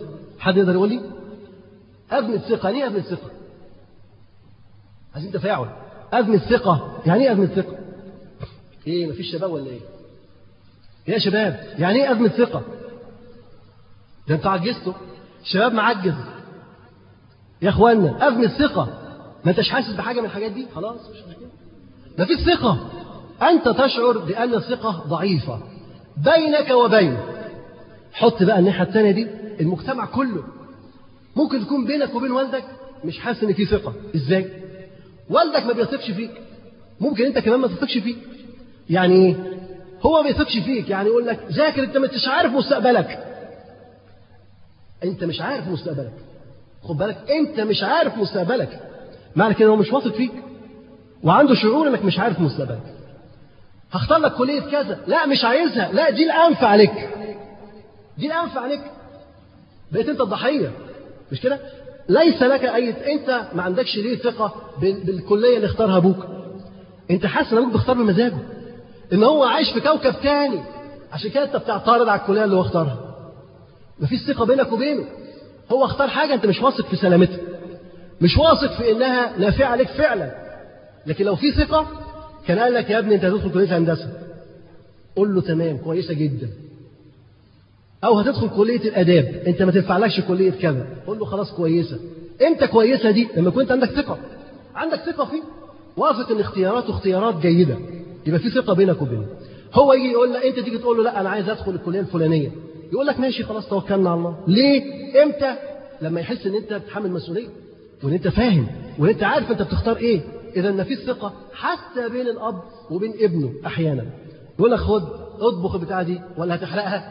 حد يقدر يقول لي أزمة ثقة يعني إيه أزمة ثقة عايزين تفاعل أزمة ثقة يعني إيه أزمة ثقة إيه مفيش شباب ولا إيه يا شباب يعني إيه أزمة ثقة ده أنت عجزتوا الشباب معجز يا إخوانا أزمة ثقة ما أنتش حاسس بحاجة من الحاجات دي خلاص مش مشكلة مفيش ثقة أنت تشعر بأن الثقة ضعيفة بينك وبينه حط بقى الناحية الثانية دي المجتمع كله ممكن تكون بينك وبين والدك مش حاسس ان في ثقة ازاي والدك ما بيثقش فيك ممكن انت كمان ما تثقش فيه يعني ايه هو ما بيثقش فيك يعني يقول لك ذاكر انت مش عارف مستقبلك انت مش عارف مستقبلك خد بالك انت مش عارف مستقبلك معنى كده هو مش واثق فيك وعنده شعور انك مش عارف مستقبلك هختار لك كلية كذا لا مش عايزها لا دي الأنفع عليك دي الأنفع عليك بقيت أنت الضحية مش كده ليس لك أي أنت ما عندكش ليه ثقة بالكلية اللي اختارها أبوك أنت حاسس إن أبوك بيختار بمزاجه إن هو عايش في كوكب تاني عشان كده أنت بتعترض على الكلية اللي هو اختارها مفيش ثقة بينك وبينه هو اختار حاجة أنت مش واثق في سلامتها مش واثق في إنها نافعة عليك فعلا لكن لو في ثقة كان قال لك يا ابني انت هتدخل كليه هندسه قول له تمام كويسه جدا او هتدخل كليه الاداب انت ما تنفعلكش كليه كذا قول له خلاص كويسه امتى كويسه دي لما كنت عندك ثقه عندك ثقه فيه واثق ان اختياراته اختيارات جيده يبقى في ثقه بينك وبينه هو يجي يقول لك انت تيجي تقول له لا انا عايز ادخل الكليه الفلانيه يقول لك ماشي خلاص توكلنا على الله ليه امتى لما يحس ان انت بتحمل مسؤوليه وان انت فاهم وان انت عارف انت بتختار ايه إذا ما فيش ثقة حتى بين الأب وبين ابنه أحيانا يقول لك خد اطبخ البتاعة دي ولا هتحرقها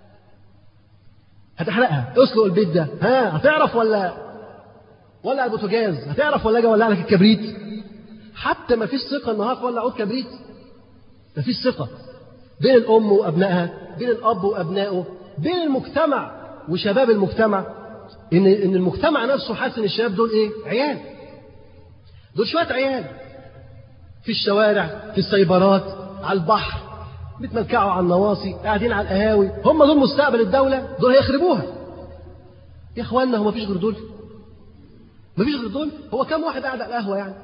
هتحرقها اسلق البيت ده ها هتعرف ولا ولا البوتاجاز هتعرف ولا اجي اولع لك الكبريت حتى ما فيش ثقة النهارده ولا عود كبريت ما فيش ثقة بين الأم وأبنائها بين الأب وأبنائه بين المجتمع وشباب المجتمع إن إن المجتمع نفسه حاسس إن الشباب دول إيه؟ عيال دول شوية عيال في الشوارع في السيبرات على البحر بيتملكعوا على النواصي قاعدين على القهاوي هم دول مستقبل الدولة دول هيخربوها يا اخوانا هو مفيش غير دول مفيش غير دول هو كم واحد قاعد على القهوة يعني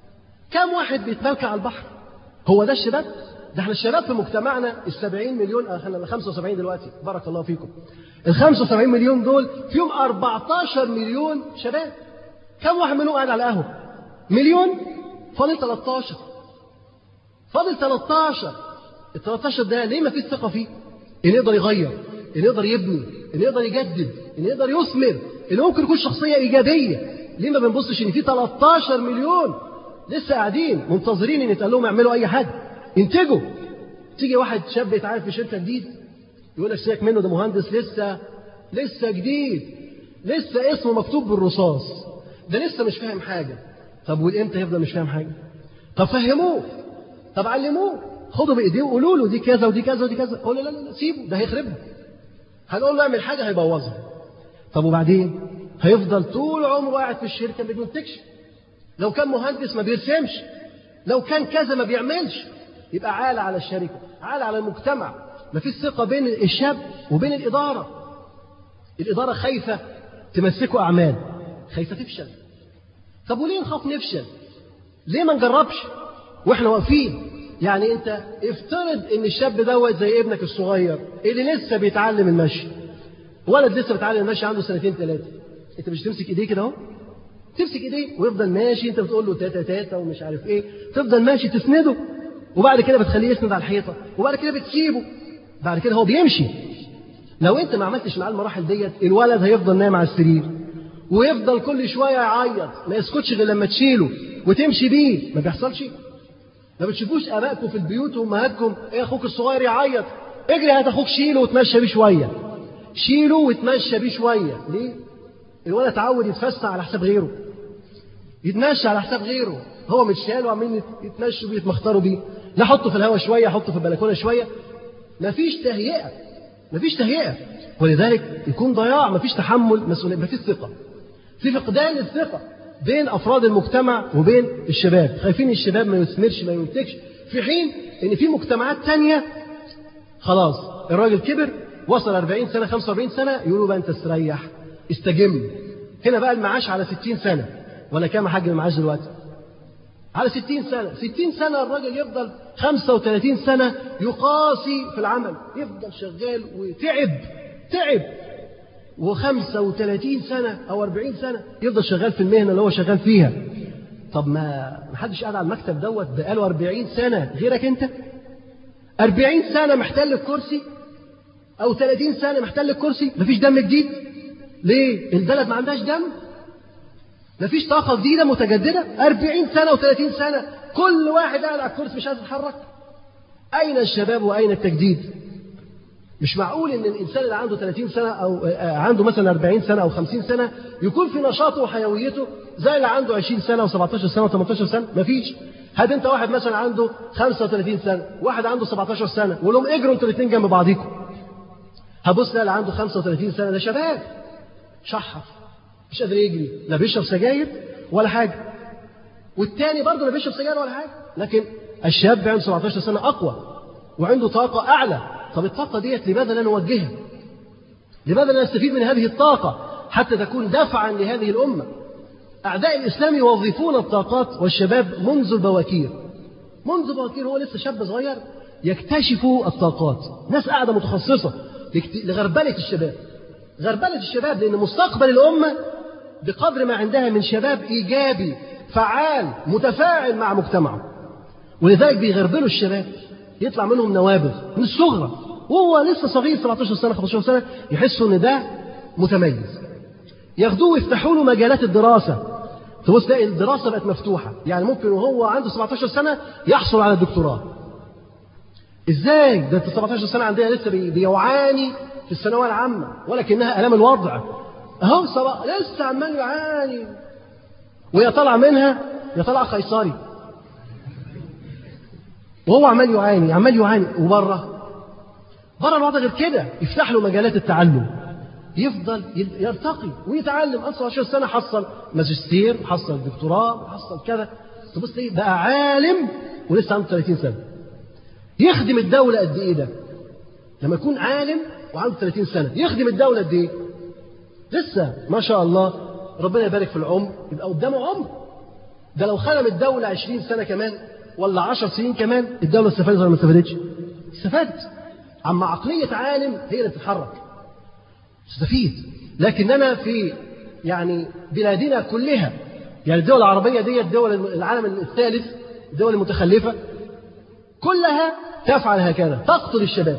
كم واحد بيتملكع على البحر هو ده الشباب ده احنا الشباب في مجتمعنا ال 70 مليون ال 75 دلوقتي بارك الله فيكم ال 75 مليون دول فيهم 14 مليون شباب كم واحد منهم قاعد على القهوه مليون فاضل 13 فاضل 13 ال 13 ده ليه ما فيش ثقه فيه؟ ان يقدر يغير ان يقدر يبني ان يقدر يجدد ان يقدر يثمر ان ممكن يكون شخصيه ايجابيه ليه ما بنبصش ان في 13 مليون لسه قاعدين منتظرين ان يتقال لهم اعملوا اي حاجه انتجوا تيجي واحد شاب يتعرف في شركه جديد يقول لك سيبك منه ده مهندس لسه لسه جديد لسه اسمه مكتوب بالرصاص ده لسه مش فاهم حاجه طب والامتى يفضل مش فاهم حاجه طب فهموه طب علموه خدوا بايديه وقولوا له دي كذا ودي كذا ودي كذا قول له لا لا لا سيبه ده هيخربها هنقول له اعمل حاجه هيبوظها طب وبعدين هيفضل طول عمره قاعد في الشركه ما بينتجش لو كان مهندس ما بيرسمش لو كان كذا ما بيعملش يبقى عالة على الشركة عالة على المجتمع ما فيش ثقة بين الشاب وبين الإدارة الإدارة خايفة تمسكوا أعمال خايفة تفشل طب وليه نخاف نفشل ليه ما نجربش واحنا واقفين يعني انت افترض ان الشاب دوت زي ابنك الصغير اللي لسه بيتعلم المشي ولد لسه بيتعلم المشي عنده سنتين ثلاثه انت مش تمسك ايديه كده اهو تمسك ايديه ويفضل ماشي انت بتقول له تاتا تاتا ومش عارف ايه تفضل ماشي تسنده وبعد كده بتخليه يسند على الحيطه وبعد كده بتسيبه بعد كده هو بيمشي لو انت ما عملتش معاه المراحل ديت الولد هيفضل نايم على السرير ويفضل كل شويه يعيط ما يسكتش غير لما تشيله وتمشي بيه ما بيحصلش ما بتشوفوش ابائكم في البيوت وامهاتكم ايه اخوك الصغير يعيط اجري هات اخوك شيله وتمشى بيه شويه شيله وتمشى بيه شويه ليه الولد اتعود يتفسح على حساب غيره يتمشى على حساب غيره هو متشال وعمالين يتمشوا بيه يتمخطروا بيه لا حطه في الهواء شويه حطه في البلكونه شويه مفيش تهيئه مفيش تهيئه ولذلك يكون ضياع مفيش تحمل مسؤوليه مفيش ثقه في فقدان الثقه بين افراد المجتمع وبين الشباب خايفين الشباب ما يثمرش ما ينتجش في حين ان في مجتمعات تانية خلاص الراجل كبر وصل 40 سنه 45 سنه يقولوا بقى انت استريح استجم هنا بقى المعاش على 60 سنة ولا كام حاج المعاش دلوقتي على 60 سنة 60 سنة الراجل يفضل 35 سنة يقاسي في العمل يفضل شغال وتعب تعب و35 سنة أو 40 سنة يفضل شغال في المهنة اللي هو شغال فيها طب ما محدش قاعد على المكتب دوت بقاله 40 سنة غيرك أنت 40 سنة محتل الكرسي أو 30 سنة محتل الكرسي مفيش دم جديد ليه؟ البلد ما عندهاش دم مفيش طاقة جديدة متجددة 40 سنة و30 سنة كل واحد قاعد على الكرسي مش عايز يتحرك أين الشباب وأين التجديد؟ مش معقول ان الانسان اللي عنده 30 سنه او عنده مثلا 40 سنه او 50 سنه يكون في نشاطه وحيويته زي اللي عنده 20 سنه و17 سنه و18 سنه مفيش هات انت واحد مثلا عنده 35 سنه واحد عنده 17 سنه وقول لهم اجروا انتوا الاثنين جنب بعضيكم هبص لا اللي عنده 35 سنه ده شباب شحف مش قادر يجري لا بيشرب سجاير ولا حاجه والتاني برضه لا بيشرب سجاير ولا حاجه لكن الشاب عنده 17 سنه اقوى وعنده طاقه اعلى طب الطاقة ديت لماذا لا نوجهها لماذا لا نستفيد من هذه الطاقة حتى تكون دفعا لهذه الأمة أعداء الإسلام يوظفون الطاقات والشباب منذ البواكير منذ البواكير هو لسه شاب صغير يكتشف الطاقات ناس قاعدة متخصصة لغربلة الشباب غربلة الشباب لأن مستقبل الأمة بقدر ما عندها من شباب إيجابي فعال متفاعل مع مجتمعه ولذلك بيغربلوا الشباب يطلع منهم نوابغ من الصغرى وهو لسه صغير 17 سنة 15 سنة يحسوا ان ده متميز ياخدوه ويفتحوا له مجالات الدراسة تبص تلاقي الدراسة بقت مفتوحة يعني ممكن وهو عنده 17 سنة يحصل على الدكتوراه ازاي ده انت 17 سنة عندنا لسه بيعاني في الثانوية العامة ولكنها ألام الوضع اهو لسه عمال يعاني وهي طالعة منها يا طالعة قيصري وهو عمال يعاني عمال يعاني وبره بره الوضع غير كده يفتح له مجالات التعلم يفضل يرتقي ويتعلم 19 سنه حصل ماجستير حصل دكتوراه حصل كذا تبص ايه بقى عالم ولسه عنده 30 سنه يخدم الدوله قد ايه ده لما يكون عالم وعنده 30 سنه يخدم الدوله قد ايه لسه ما شاء الله ربنا يبارك في العمر يبقى قدامه عمر ده لو خدم الدوله 20 سنه كمان ولا 10 سنين كمان الدولة استفادت ولا ما استفادتش؟ استفادت. أما عقلية عالم هي اللي بتتحرك. تستفيد. لكننا في يعني بلادنا كلها يعني الدول العربية دي الدول العالم الثالث الدول المتخلفة كلها تفعل هكذا تقتل الشباب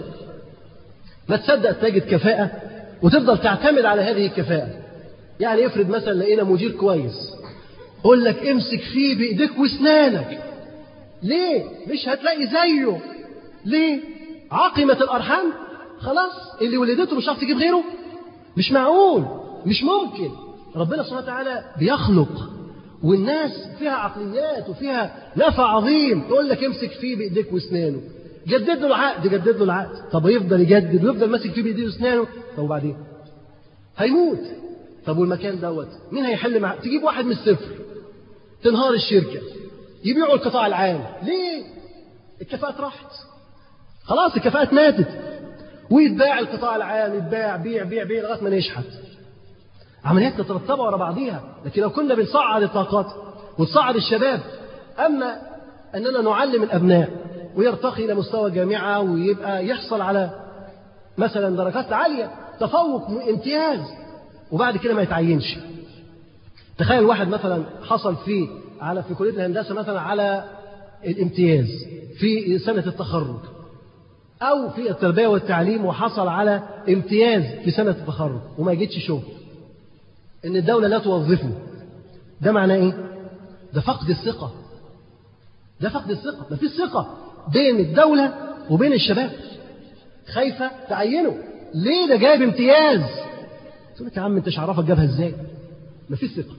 ما تصدق تجد كفاءة وتفضل تعتمد على هذه الكفاءة يعني افرض مثلا لقينا مدير كويس قول لك امسك فيه بايديك واسنانك ليه؟ مش هتلاقي زيه. ليه؟ عقمة الأرحام خلاص اللي ولدته مش هتعرف تجيب غيره؟ مش معقول، مش ممكن. ربنا سبحانه وتعالى بيخلق والناس فيها عقليات وفيها نفع عظيم تقول لك امسك فيه بايديك واسنانه. جدد له العقد جدد له العقد، طب يفضل يجدد ويفضل ماسك فيه بايديه واسنانه، طب وبعدين؟ هيموت. طب والمكان دوت مين هيحل معاه؟ تجيب واحد من الصفر. تنهار الشركه يبيعوا القطاع العام ليه الكفاءة راحت خلاص الكفاءة ماتت ويتباع القطاع العام يتباع بيع بيع بيع لغاية ما نشحت عمليات مترتبة ورا بعضيها لكن لو كنا بنصعد الطاقات ونصعد الشباب أما أننا نعلم الأبناء ويرتقي إلى مستوى جامعة ويبقى يحصل على مثلا درجات عالية تفوق امتياز وبعد كده ما يتعينش تخيل واحد مثلا حصل فيه على في كلية الهندسة مثلا على الامتياز في سنة التخرج أو في التربية والتعليم وحصل على امتياز في سنة التخرج وما يجدش شغل إن الدولة لا توظفه ده معناه إيه؟ ده فقد الثقة ده فقد الثقة ما فيش ثقة بين الدولة وبين الشباب خايفة تعينه ليه ده جايب امتياز تقول لك يا عم انت مش عارفك جابها ازاي ما فيش ثقة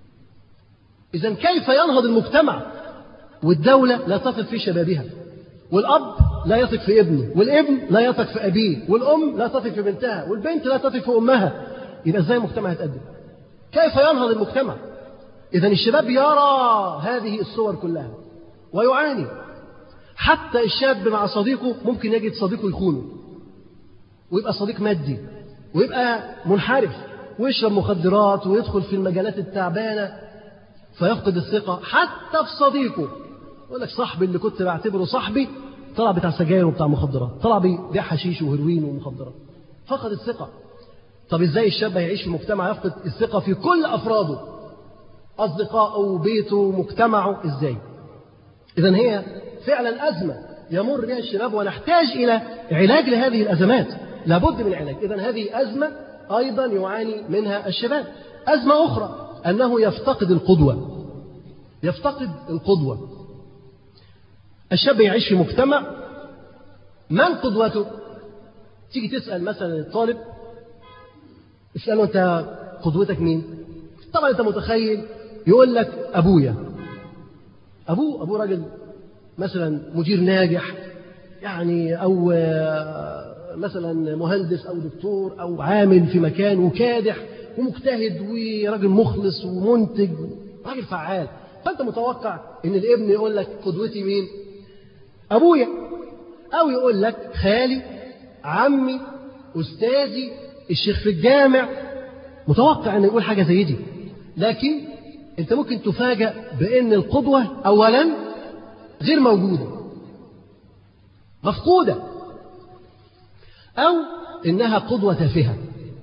إذا كيف ينهض المجتمع والدولة لا تثق في شبابها والأب لا يثق في ابنه والابن لا يثق في أبيه والأم لا تثق في بنتها والبنت لا تثق في أمها يبقى إزاي المجتمع يتقدم كيف ينهض المجتمع إذا الشباب يرى هذه الصور كلها ويعاني حتى الشاب مع صديقه ممكن يجد صديقه يخونه ويبقى صديق مادي ويبقى منحرف ويشرب مخدرات ويدخل في المجالات التعبانة فيفقد الثقة حتى في صديقه يقول لك صاحبي اللي كنت بعتبره صاحبي طلع بتاع سجاير وبتاع مخدرات طلع بيبيع حشيش وهيروين ومخدرات فقد الثقة طب ازاي الشاب هيعيش في مجتمع يفقد الثقة في كل أفراده أصدقائه وبيته ومجتمعه ازاي إذا هي فعلا أزمة يمر بها الشباب ونحتاج إلى علاج لهذه الأزمات لابد من علاج إذا هذه أزمة أيضا يعاني منها الشباب أزمة أخرى أنه يفتقد القدوة يفتقد القدوة الشاب يعيش في مجتمع من قدوته تيجي تسأل مثلا الطالب اسأله أنت قدوتك مين طبعا أنت متخيل يقول لك أبويا أبوه أبوه راجل مثلا مدير ناجح يعني أو مثلا مهندس أو دكتور أو عامل في مكان وكادح ومجتهد وراجل مخلص ومنتج راجل فعال فأنت متوقع إن الابن يقول لك قدوتي مين أبويا أو يقول لك خالي عمي أستاذي الشيخ في الجامع متوقع أن يقول حاجة زي دي لكن أنت ممكن تفاجأ بأن القدوة أولا غير موجودة مفقودة أو إنها قدوة تافهة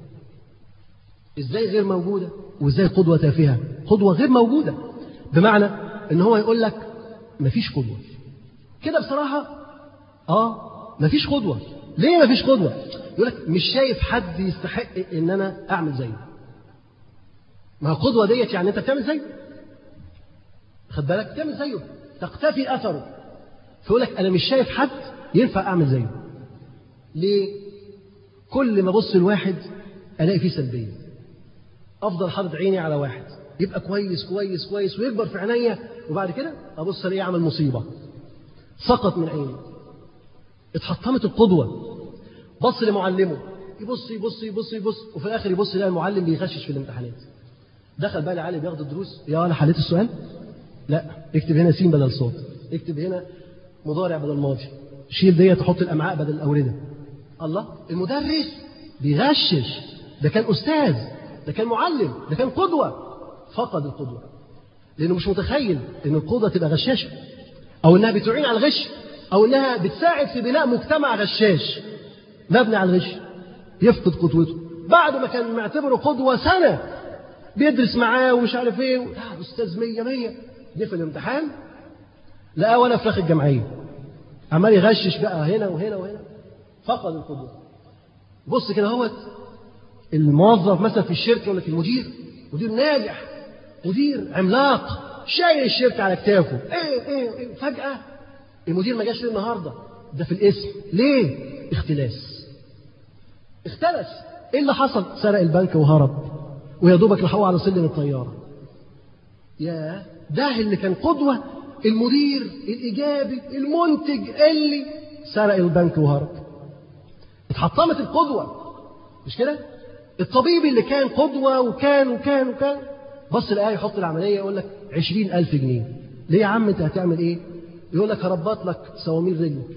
إزاي غير موجودة وإزاي قدوة تافهة قدوة غير موجودة بمعنى إن هو يقول لك مفيش قدوة كده بصراحة آه مفيش قدوة ليه مفيش قدوة يقول لك مش شايف حد يستحق إن أنا أعمل زيه ما هو القدوة ديت يعني أنت بتعمل زيه خد بالك بتعمل زيه تقتفي أثره فيقول لك أنا مش شايف حد ينفع أعمل زيه ليه كل ما أبص لواحد ألاقي فيه سلبية أفضل حاطط عيني على واحد يبقى كويس كويس كويس ويكبر في عينيا وبعد كده أبص ألاقيه عمل مصيبة سقط من عيني اتحطمت القدوة بص لمعلمه يبص يبص يبص يبص وفي الآخر يبص يلاقي المعلم بيغشش في الامتحانات دخل بقى العالم بياخد الدروس يا أنا حليت السؤال لا اكتب هنا سين بدل صوت اكتب هنا مضارع بدل ماضي شيل ديت تحط الأمعاء بدل الأوردة الله المدرس بيغشش ده كان أستاذ ده كان معلم ده كان قدوة فقد القدوة لأنه مش متخيل إن القدوة تبقى غشاشة أو إنها بتعين على الغش أو إنها بتساعد في بناء مجتمع غشاش مبني على الغش يفقد قدوته بعد ما كان معتبره قدوة سنة بيدرس معاه ومش عارف ايه لا استاذ مية مية جه في الامتحان لقاه وانا في اخر الجمعيه عمال يغشش بقى هنا وهنا وهنا فقد القدوة بص كده اهوت الموظف مثلا في الشركه يقول لك المدير مدير ناجح مدير عملاق شايل الشركه على كتافه ايه ايه ايه فجاه المدير ما جاش ليه النهارده ده في الاسم ليه اختلاس اختلس ايه اللي حصل سرق البنك وهرب ويا دوبك لحقوه على سلم الطياره يا ده اللي كان قدوه المدير الايجابي المنتج اللي سرق البنك وهرب اتحطمت القدوه مش كده الطبيب اللي كان قدوه وكان وكان وكان بص لقاه يحط العمليه يقول لك عشرين ألف جنيه ليه يا عم انت هتعمل ايه يقول لك هربط لك صواميل رجلك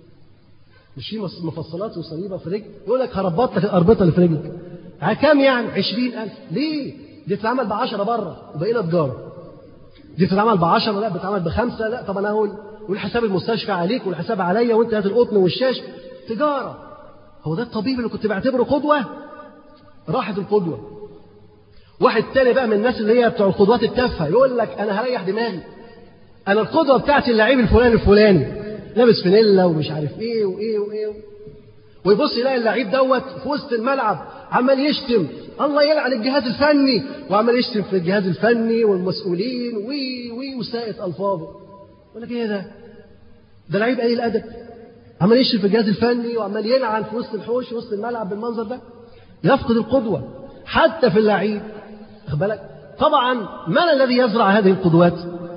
مش في مفصلات وصليبه في رجل يقول لك هربط لك الاربطه اللي في رجلك على كام يعني عشرين ألف ليه دي بتتعمل بعشرة بره وبقينا تجارة دي بتتعمل بعشرة لا بتتعمل بخمسة لا طب أنا هقول والحساب المستشفى عليك والحساب عليا وانت هات القطن والشاش تجارة هو ده الطبيب اللي كنت بعتبره قدوة راحت القدوة واحد تاني بقى من الناس اللي هي بتوع القدوات التافهة يقول لك أنا هريح دماغي أنا القدوة بتاعتي اللعيب الفلاني الفلاني لابس فانيلا ومش عارف ايه وايه وايه ويبص يلاقي اللعيب دوت في وسط الملعب عمال يشتم الله يلعن الجهاز الفني وعمال يشتم في الجهاز الفني والمسؤولين وي وي وسائط الفاظه يقول لك ايه ده؟ ده لعيب قليل ادب عمال يشتم في الجهاز الفني وعمال يلعن في وسط الحوش في وسط الملعب بالمنظر ده يفقد القدوه حتى في اللعيب خد بالك طبعا من الذي يزرع هذه القدوات؟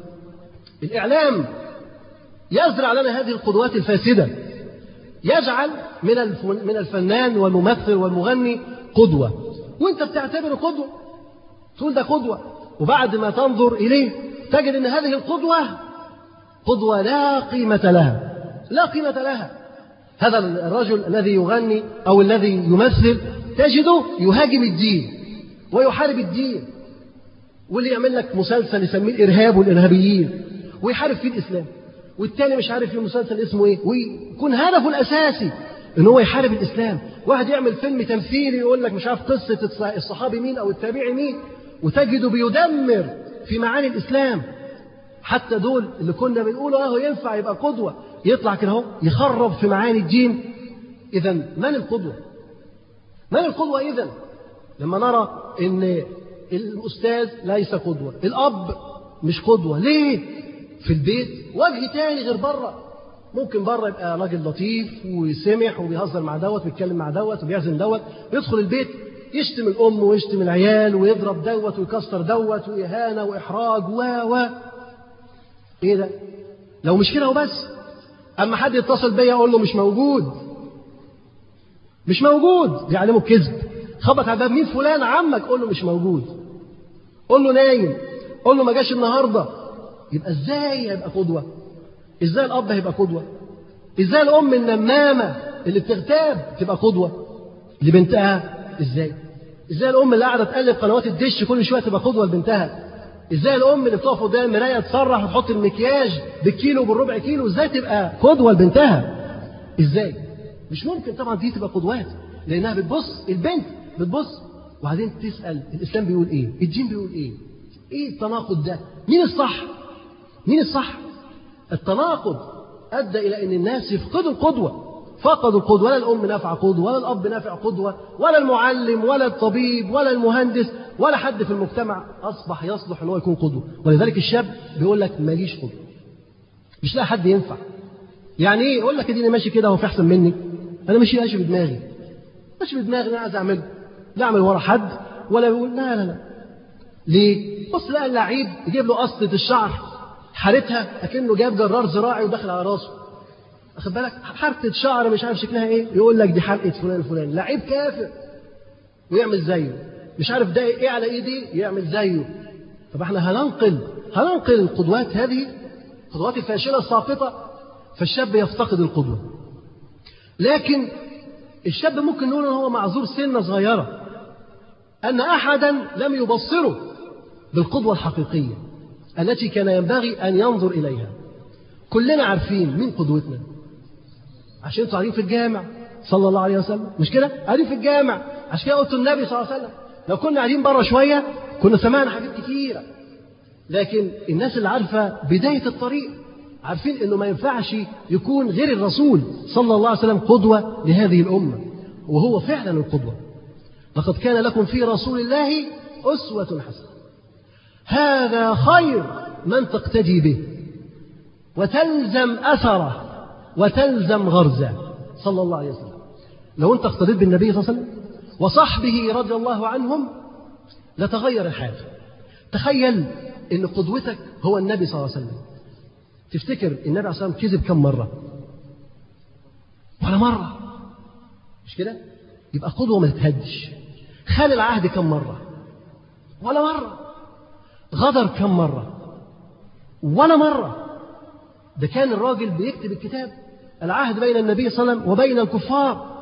الاعلام يزرع لنا هذه القدوات الفاسده يجعل من من الفنان والممثل والمغني قدوة وانت بتعتبره قدوة تقول ده قدوة وبعد ما تنظر إليه تجد أن هذه القدوة قدوة لا قيمة لها لا قيمة لها هذا الرجل الذي يغني أو الذي يمثل تجده يهاجم الدين ويحارب الدين واللي يعمل لك مسلسل يسميه الإرهاب والإرهابيين ويحارب فيه الإسلام والتاني مش عارف في مسلسل اسمه ايه ويكون هدفه الأساسي ان هو يحارب الإسلام واحد يعمل فيلم تمثيلي يقول لك مش عارف قصة الصحابي مين أو التابعي مين وتجده بيدمر في معاني الإسلام حتى دول اللي كنا بنقوله اهو ينفع يبقى قدوة يطلع كده اهو يخرب في معاني الدين إذا من القدوة؟ من القدوة إذا؟ لما نرى إن الأستاذ ليس قدوة، الأب مش قدوة، ليه؟ في البيت وجه تاني غير بره ممكن بره يبقى راجل لطيف وسمح وبيهزر مع دوت ويتكلم مع دوت وبيعزم دوت يدخل البيت يشتم الأم ويشتم العيال ويضرب دوت ويكسر دوت وإهانة وإحراج و و إيه ده؟ لو مش كده وبس أما حد يتصل بيا أقول له مش موجود مش موجود بيعلمه الكذب خبط على الباب مين فلان عمك قول له مش موجود قول له نايم قول له ما جاش النهارده يبقى ازاي هيبقى قدوه ازاي الاب هيبقى قدوه ازاي الام النمامه اللي بتغتاب تبقى قدوه لبنتها ازاي ازاي الام اللي قاعده تقلب قنوات الدش كل شويه تبقى قدوه لبنتها ازاي الام اللي بتقف قدام المرايه تسرح وتحط المكياج بالكيلو وبالربع كيلو ازاي تبقى قدوه لبنتها ازاي مش ممكن طبعا دي تبقى قدوات لانها بتبص البنت بتبص وبعدين تسال الاسلام بيقول ايه الدين بيقول ايه ايه التناقض ده مين الصح مين الصح التناقض ادى الى ان الناس يفقدوا القدوه فقدوا القدوه ولا الام نافعه قدوه ولا الاب نافع قدوه ولا المعلم ولا الطبيب ولا المهندس ولا حد في المجتمع اصبح يصلح ان هو يكون قدوه ولذلك الشاب بيقول لك ماليش قدوه مش لاقي حد ينفع يعني ايه يقول لك اديني ماشي كده هو في احسن مني انا ماشي ماشي بدماغي ماشي بدماغي انا عايز اعمله لا اعمل ورا حد ولا بيقول لا لا لا ليه بص لقى اللعيب يجيب له قصة الشعر حارتها اكنه جاب جرار زراعي ودخل على راسه واخد بالك حركة شعر مش عارف شكلها ايه يقول لك دي حلقة فلان الفلاني لعيب كافر ويعمل زيه مش عارف ده ايه على ايدي يعمل زيه طب احنا هننقل هننقل القدوات هذه القدوات الفاشلة الساقطة فالشاب يفتقد القدوة لكن الشاب ممكن نقول ان هو معذور سنة صغيرة أن أحدا لم يبصره بالقدوة الحقيقية التي كان ينبغي أن ينظر إليها كلنا عارفين مين قدوتنا عشان انتوا قاعدين في الجامع صلى الله عليه وسلم مش كده قاعدين في الجامع عشان كده قلت النبي صلى الله عليه وسلم لو كنا قاعدين بره شوية كنا سمعنا حاجات كتيرة لكن الناس اللي عارفة بداية الطريق عارفين انه ما ينفعش يكون غير الرسول صلى الله عليه وسلم قدوة لهذه الأمة وهو فعلا القدوة لقد كان لكم في رسول الله أسوة حسنة هذا خير من تقتدي به وتلزم أثره وتلزم غرزه صلى الله عليه وسلم لو أنت اقتديت بالنبي صلى الله عليه وسلم وصحبه رضي الله عنهم لتغير الحال تخيل أن قدوتك هو النبي صلى الله عليه وسلم تفتكر النبي عليه الصلاة والسلام كذب كم مرة ولا مرة مش كده يبقى قدوة ما تتهدش خال العهد كم مرة ولا مرة غدر كم مرة ولا مرة ده كان الراجل بيكتب الكتاب العهد بين النبي صلى الله عليه وسلم وبين الكفار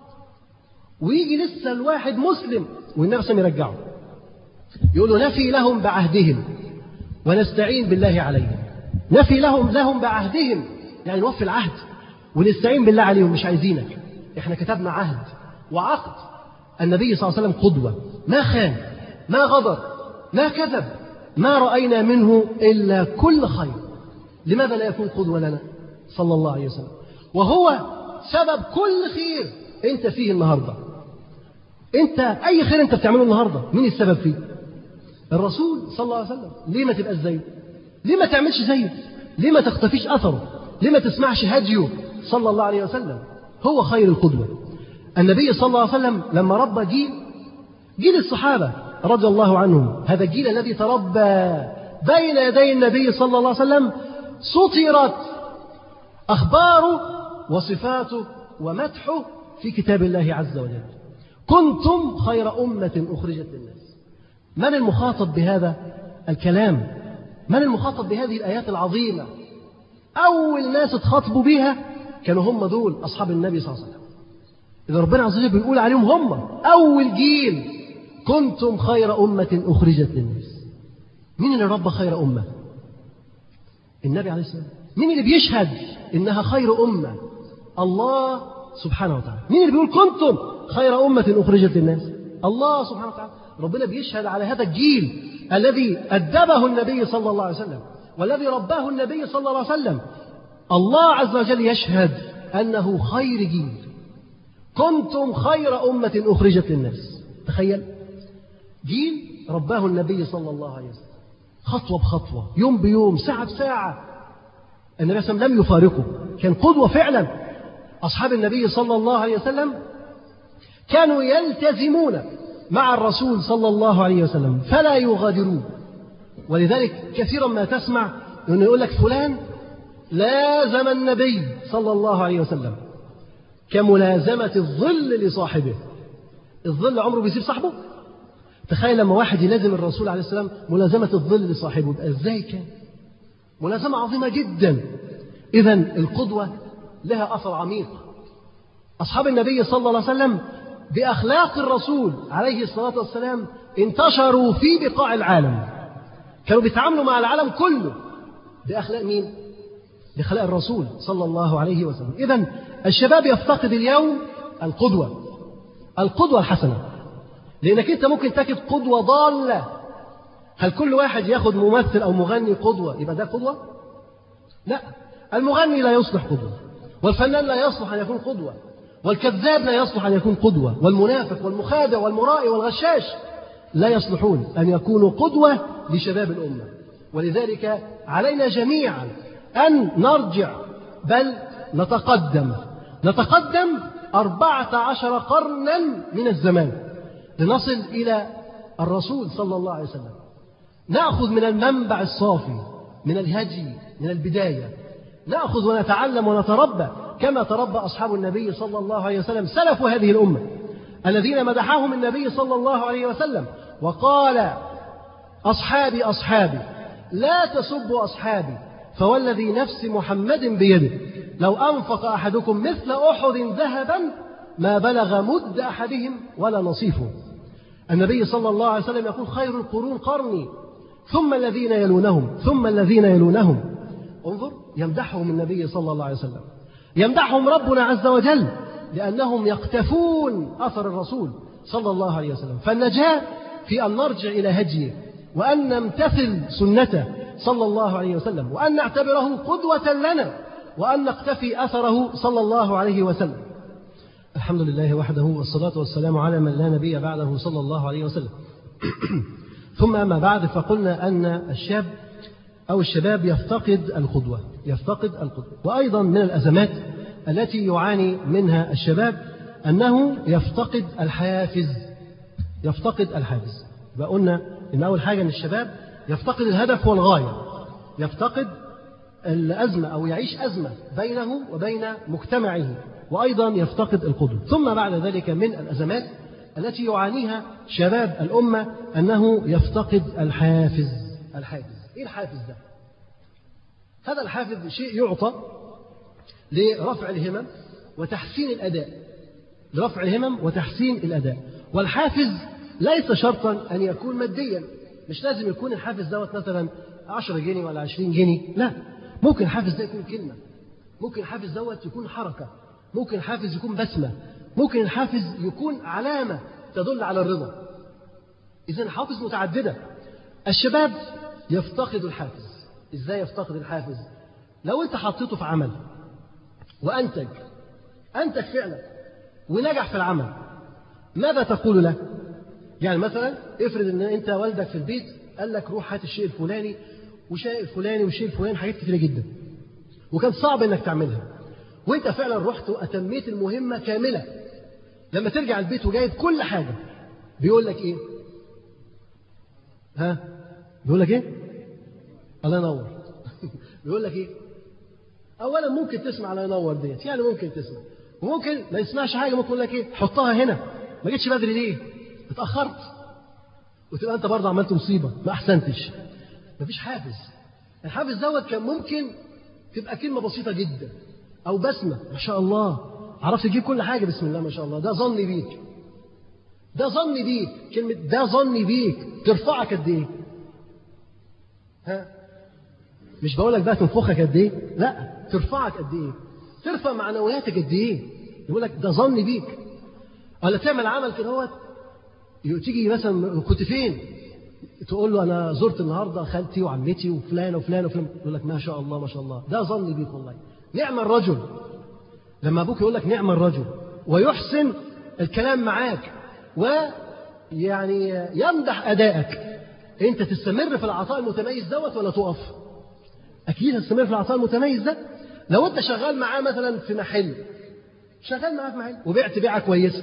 ويجي لسه الواحد مسلم والنبي صلى الله عليه وسلم يرجعه يقول له نفي لهم بعهدهم ونستعين بالله عليهم نفي لهم لهم بعهدهم يعني نوفي العهد ونستعين بالله عليهم مش عايزينك احنا كتبنا عهد وعقد النبي صلى الله عليه وسلم قدوة ما خان ما غدر ما كذب ما رأينا منه إلا كل خير لماذا لا يكون قدوة لنا صلى الله عليه وسلم وهو سبب كل خير أنت فيه النهاردة أنت أي خير أنت بتعمله النهاردة مين السبب فيه الرسول صلى الله عليه وسلم ليه ما تبقاش زيه ليه ما تعملش زيه ليه ما تختفيش أثره ليه ما تسمعش هديه صلى الله عليه وسلم هو خير القدوة النبي صلى الله عليه وسلم لما ربى جيل جيل الصحابة رضي الله عنهم هذا الجيل الذي تربى بين يدي النبي صلى الله عليه وسلم سطرت أخباره وصفاته ومدحه في كتاب الله عز وجل كنتم خير أمة أخرجت للناس من المخاطب بهذا الكلام من المخاطب بهذه الآيات العظيمة أول ناس اتخاطبوا بها كانوا هم دول أصحاب النبي صلى الله عليه وسلم إذا ربنا عز وجل بيقول عليهم هم أول جيل كنتم خير أمة أخرجت للناس مين اللي رب خير أمة النبي عليه السلام مين اللي بيشهد إنها خير أمة الله سبحانه وتعالى مين اللي بيقول كنتم خير أمة أخرجت للناس الله سبحانه وتعالى ربنا بيشهد على هذا الجيل الذي أدبه النبي صلى الله عليه وسلم والذي رباه النبي صلى الله عليه وسلم الله عز وجل يشهد أنه خير جيل كنتم خير أمة أخرجت للناس تخيل جيل رباه النبي صلى الله عليه وسلم خطوة بخطوة يوم بيوم ساعة بساعة النبي صلى الله عليه وسلم لم يفارقه كان قدوة فعلا أصحاب النبي صلى الله عليه وسلم كانوا يلتزمون مع الرسول صلى الله عليه وسلم فلا يغادرون ولذلك كثيرا ما تسمع أنه يقول لك فلان لازم النبي صلى الله عليه وسلم كملازمة الظل لصاحبه الظل عمره بيسيب صاحبه تخيل لما واحد يلازم الرسول عليه السلام ملازمة الظل لصاحبه يبقى ازاي كان ملازمة عظيمة جدا إذا القدوة لها أثر عميق أصحاب النبي صلى الله عليه وسلم بأخلاق الرسول عليه الصلاة والسلام انتشروا في بقاع العالم كانوا بيتعاملوا مع العالم كله بأخلاق مين؟ بأخلاق الرسول صلى الله عليه وسلم إذا الشباب يفتقد اليوم القدوة القدوة الحسنة لأنك أنت ممكن تجد قدوة ضالة هل كل واحد ياخد ممثل أو مغني قدوة يبقى ده قدوة؟ لا المغني لا يصلح قدوة والفنان لا يصلح أن يكون قدوة والكذاب لا يصلح أن يكون قدوة والمنافق والمخادع والمرائي والغشاش لا يصلحون أن يكونوا قدوة لشباب الأمة ولذلك علينا جميعا أن نرجع بل نتقدم نتقدم أربعة عشر قرنا من الزمان لنصل إلى الرسول صلى الله عليه وسلم نأخذ من المنبع الصافي من الهدي من البداية نأخذ ونتعلم ونتربى كما تربى أصحاب النبي صلى الله عليه وسلم سلف هذه الأمة الذين مدحهم النبي صلى الله عليه وسلم وقال أصحابي أصحابي لا تسبوا أصحابي فوالذي نفس محمد بيده لو أنفق أحدكم مثل أحد ذهبا ما بلغ مد أحدهم ولا نصيفه النبي صلى الله عليه وسلم يقول خير القرون قرني ثم الذين يلونهم ثم الذين يلونهم انظر يمدحهم النبي صلى الله عليه وسلم يمدحهم ربنا عز وجل لأنهم يقتفون أثر الرسول صلى الله عليه وسلم فالنجاة في أن نرجع إلى هديه وأن نمتثل سنته صلى الله عليه وسلم وأن نعتبره قدوة لنا وأن نقتفي أثره صلى الله عليه وسلم الحمد لله وحده والصلاة والسلام على من لا نبي بعده صلى الله عليه وسلم ثم أما بعد فقلنا أن الشاب أو الشباب يفتقد القدوة يفتقد القدوة وأيضا من الأزمات التي يعاني منها الشباب أنه يفتقد الحافز يفتقد الحافز وقلنا إن أول حاجة أن الشباب يفتقد الهدف والغاية يفتقد الأزمة أو يعيش أزمة بينه وبين مجتمعه وأيضا يفتقد القدوة ثم بعد ذلك من الأزمات التي يعانيها شباب الأمة أنه يفتقد الحافز الحافز إيه الحافز ده؟ هذا الحافز شيء يعطى لرفع الهمم وتحسين الأداء لرفع الهمم وتحسين الأداء والحافز ليس شرطا أن يكون ماديا مش لازم يكون الحافز دوت مثلا 10 جنيه ولا 20 جنيه لا ممكن الحافز ده يكون كلمة ممكن الحافز دوت يكون حركة ممكن الحافز يكون بسمة ممكن الحافز يكون علامة تدل على الرضا إذا الحافز متعددة الشباب يفتقد الحافز إزاي يفتقد الحافز لو أنت حطيته في عمل وأنتج أنتج فعلا ونجح في العمل ماذا تقول له يعني مثلا افرض ان انت والدك في البيت قال لك روح هات الشيء الفلاني وشيء الفلاني والشيء الفلاني حاجات كتيره جدا وكان صعب انك تعملها وانت فعلا رحت واتميت المهمه كامله لما ترجع البيت وجايب كل حاجه بيقول لك ايه ها بيقول لك ايه الله ينور بيقول لك ايه اولا ممكن تسمع الله ينور ديت يعني ممكن تسمع وممكن ما يسمعش حاجه ممكن يقول لك ايه حطها هنا ما جيتش بدري ليه اتاخرت وتبقى انت برضه عملت مصيبه ما احسنتش مفيش حافز الحافز دوت كان ممكن تبقى كلمه بسيطه جدا او بسمه ما شاء الله عرفت تجيب كل حاجه بسم الله ما شاء الله ده ظني بيك ده ظني بيك كلمة ده ظني بيك ترفعك قد إيه ها مش بقول لك بقى تنفخك قد إيه لا ترفعك قد إيه ترفع معنوياتك قد إيه يقول لك ده ظني بيك ولا تعمل عمل كده هو تيجي مثلا كنت فين تقول له انا زرت النهارده خالتي وعمتي وفلان وفلان وفلان يقول لك ما شاء الله ما شاء الله ده ظني بيك والله نعم الرجل لما ابوك يقول لك نعم الرجل ويحسن الكلام معاك ويعني يمدح ادائك انت تستمر في العطاء المتميز دوت ولا تقف اكيد هتستمر في العطاء المتميز ده لو انت شغال معاه مثلا في محل شغال معاه في محل وبعت بيعه كويسه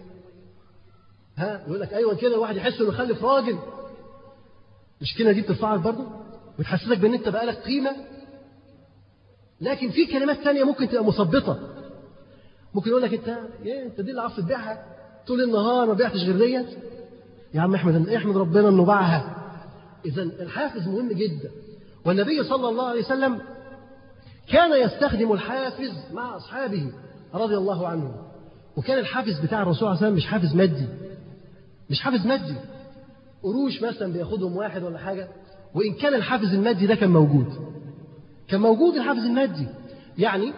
ها يقول لك ايوه كده الواحد يحس انه خلف راجل مش كده دي بترفعك برضه وتحسسك بان انت بقالك قيمه لكن في كلمات تانية ممكن تبقى مثبطه ممكن يقول لك انت ايه انت دي اللي عارف تبيعها طول النهار ما بعتش غير ديت يا عم احمد احمد ربنا انه باعها اذا الحافز مهم جدا والنبي صلى الله عليه وسلم كان يستخدم الحافز مع اصحابه رضي الله عنهم وكان الحافز بتاع الرسول صلى الله عليه وسلم مش حافز مادي مش حافز مادي قروش مثلا بياخدهم واحد ولا حاجة وإن كان الحافز المادي ده كان موجود كان موجود الحافز المادي يعني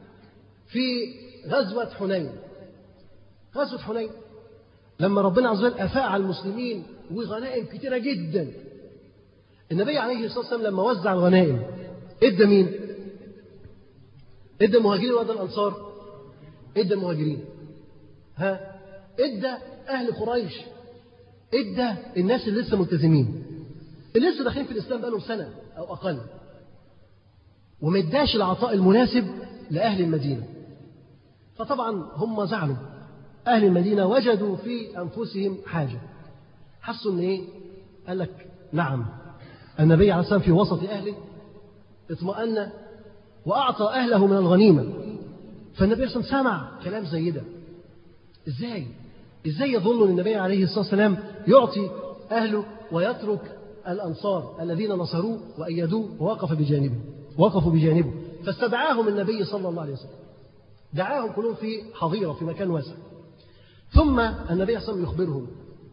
في غزوة حنين غزوة حنين لما ربنا عز وجل أفاء على المسلمين وغنائم كتيرة جدا النبي عليه الصلاة والسلام لما وزع الغنائم ادى مين؟ ادى المهاجرين وادى الأنصار ادى المهاجرين ها ادى أهل قريش ادى الناس اللي لسه ملتزمين اللي لسه داخلين في الاسلام بقالهم سنه او اقل وما اداش العطاء المناسب لاهل المدينه فطبعا هم زعلوا اهل المدينه وجدوا في انفسهم حاجه حسوا ان ايه قال لك نعم النبي عليه الصلاه والسلام في وسط اهله اطمأن واعطى اهله من الغنيمه فالنبي صلى الله عليه وسلم سمع كلام زي ده ازاي ازاي يظن النبي عليه الصلاه والسلام يعطي اهله ويترك الانصار الذين نصروه وايدوه ووقف بجانبه وقفوا بجانبه فاستدعاهم النبي صلى الله عليه وسلم دعاهم كلهم في حظيره في مكان واسع ثم النبي صلى الله عليه وسلم يخبرهم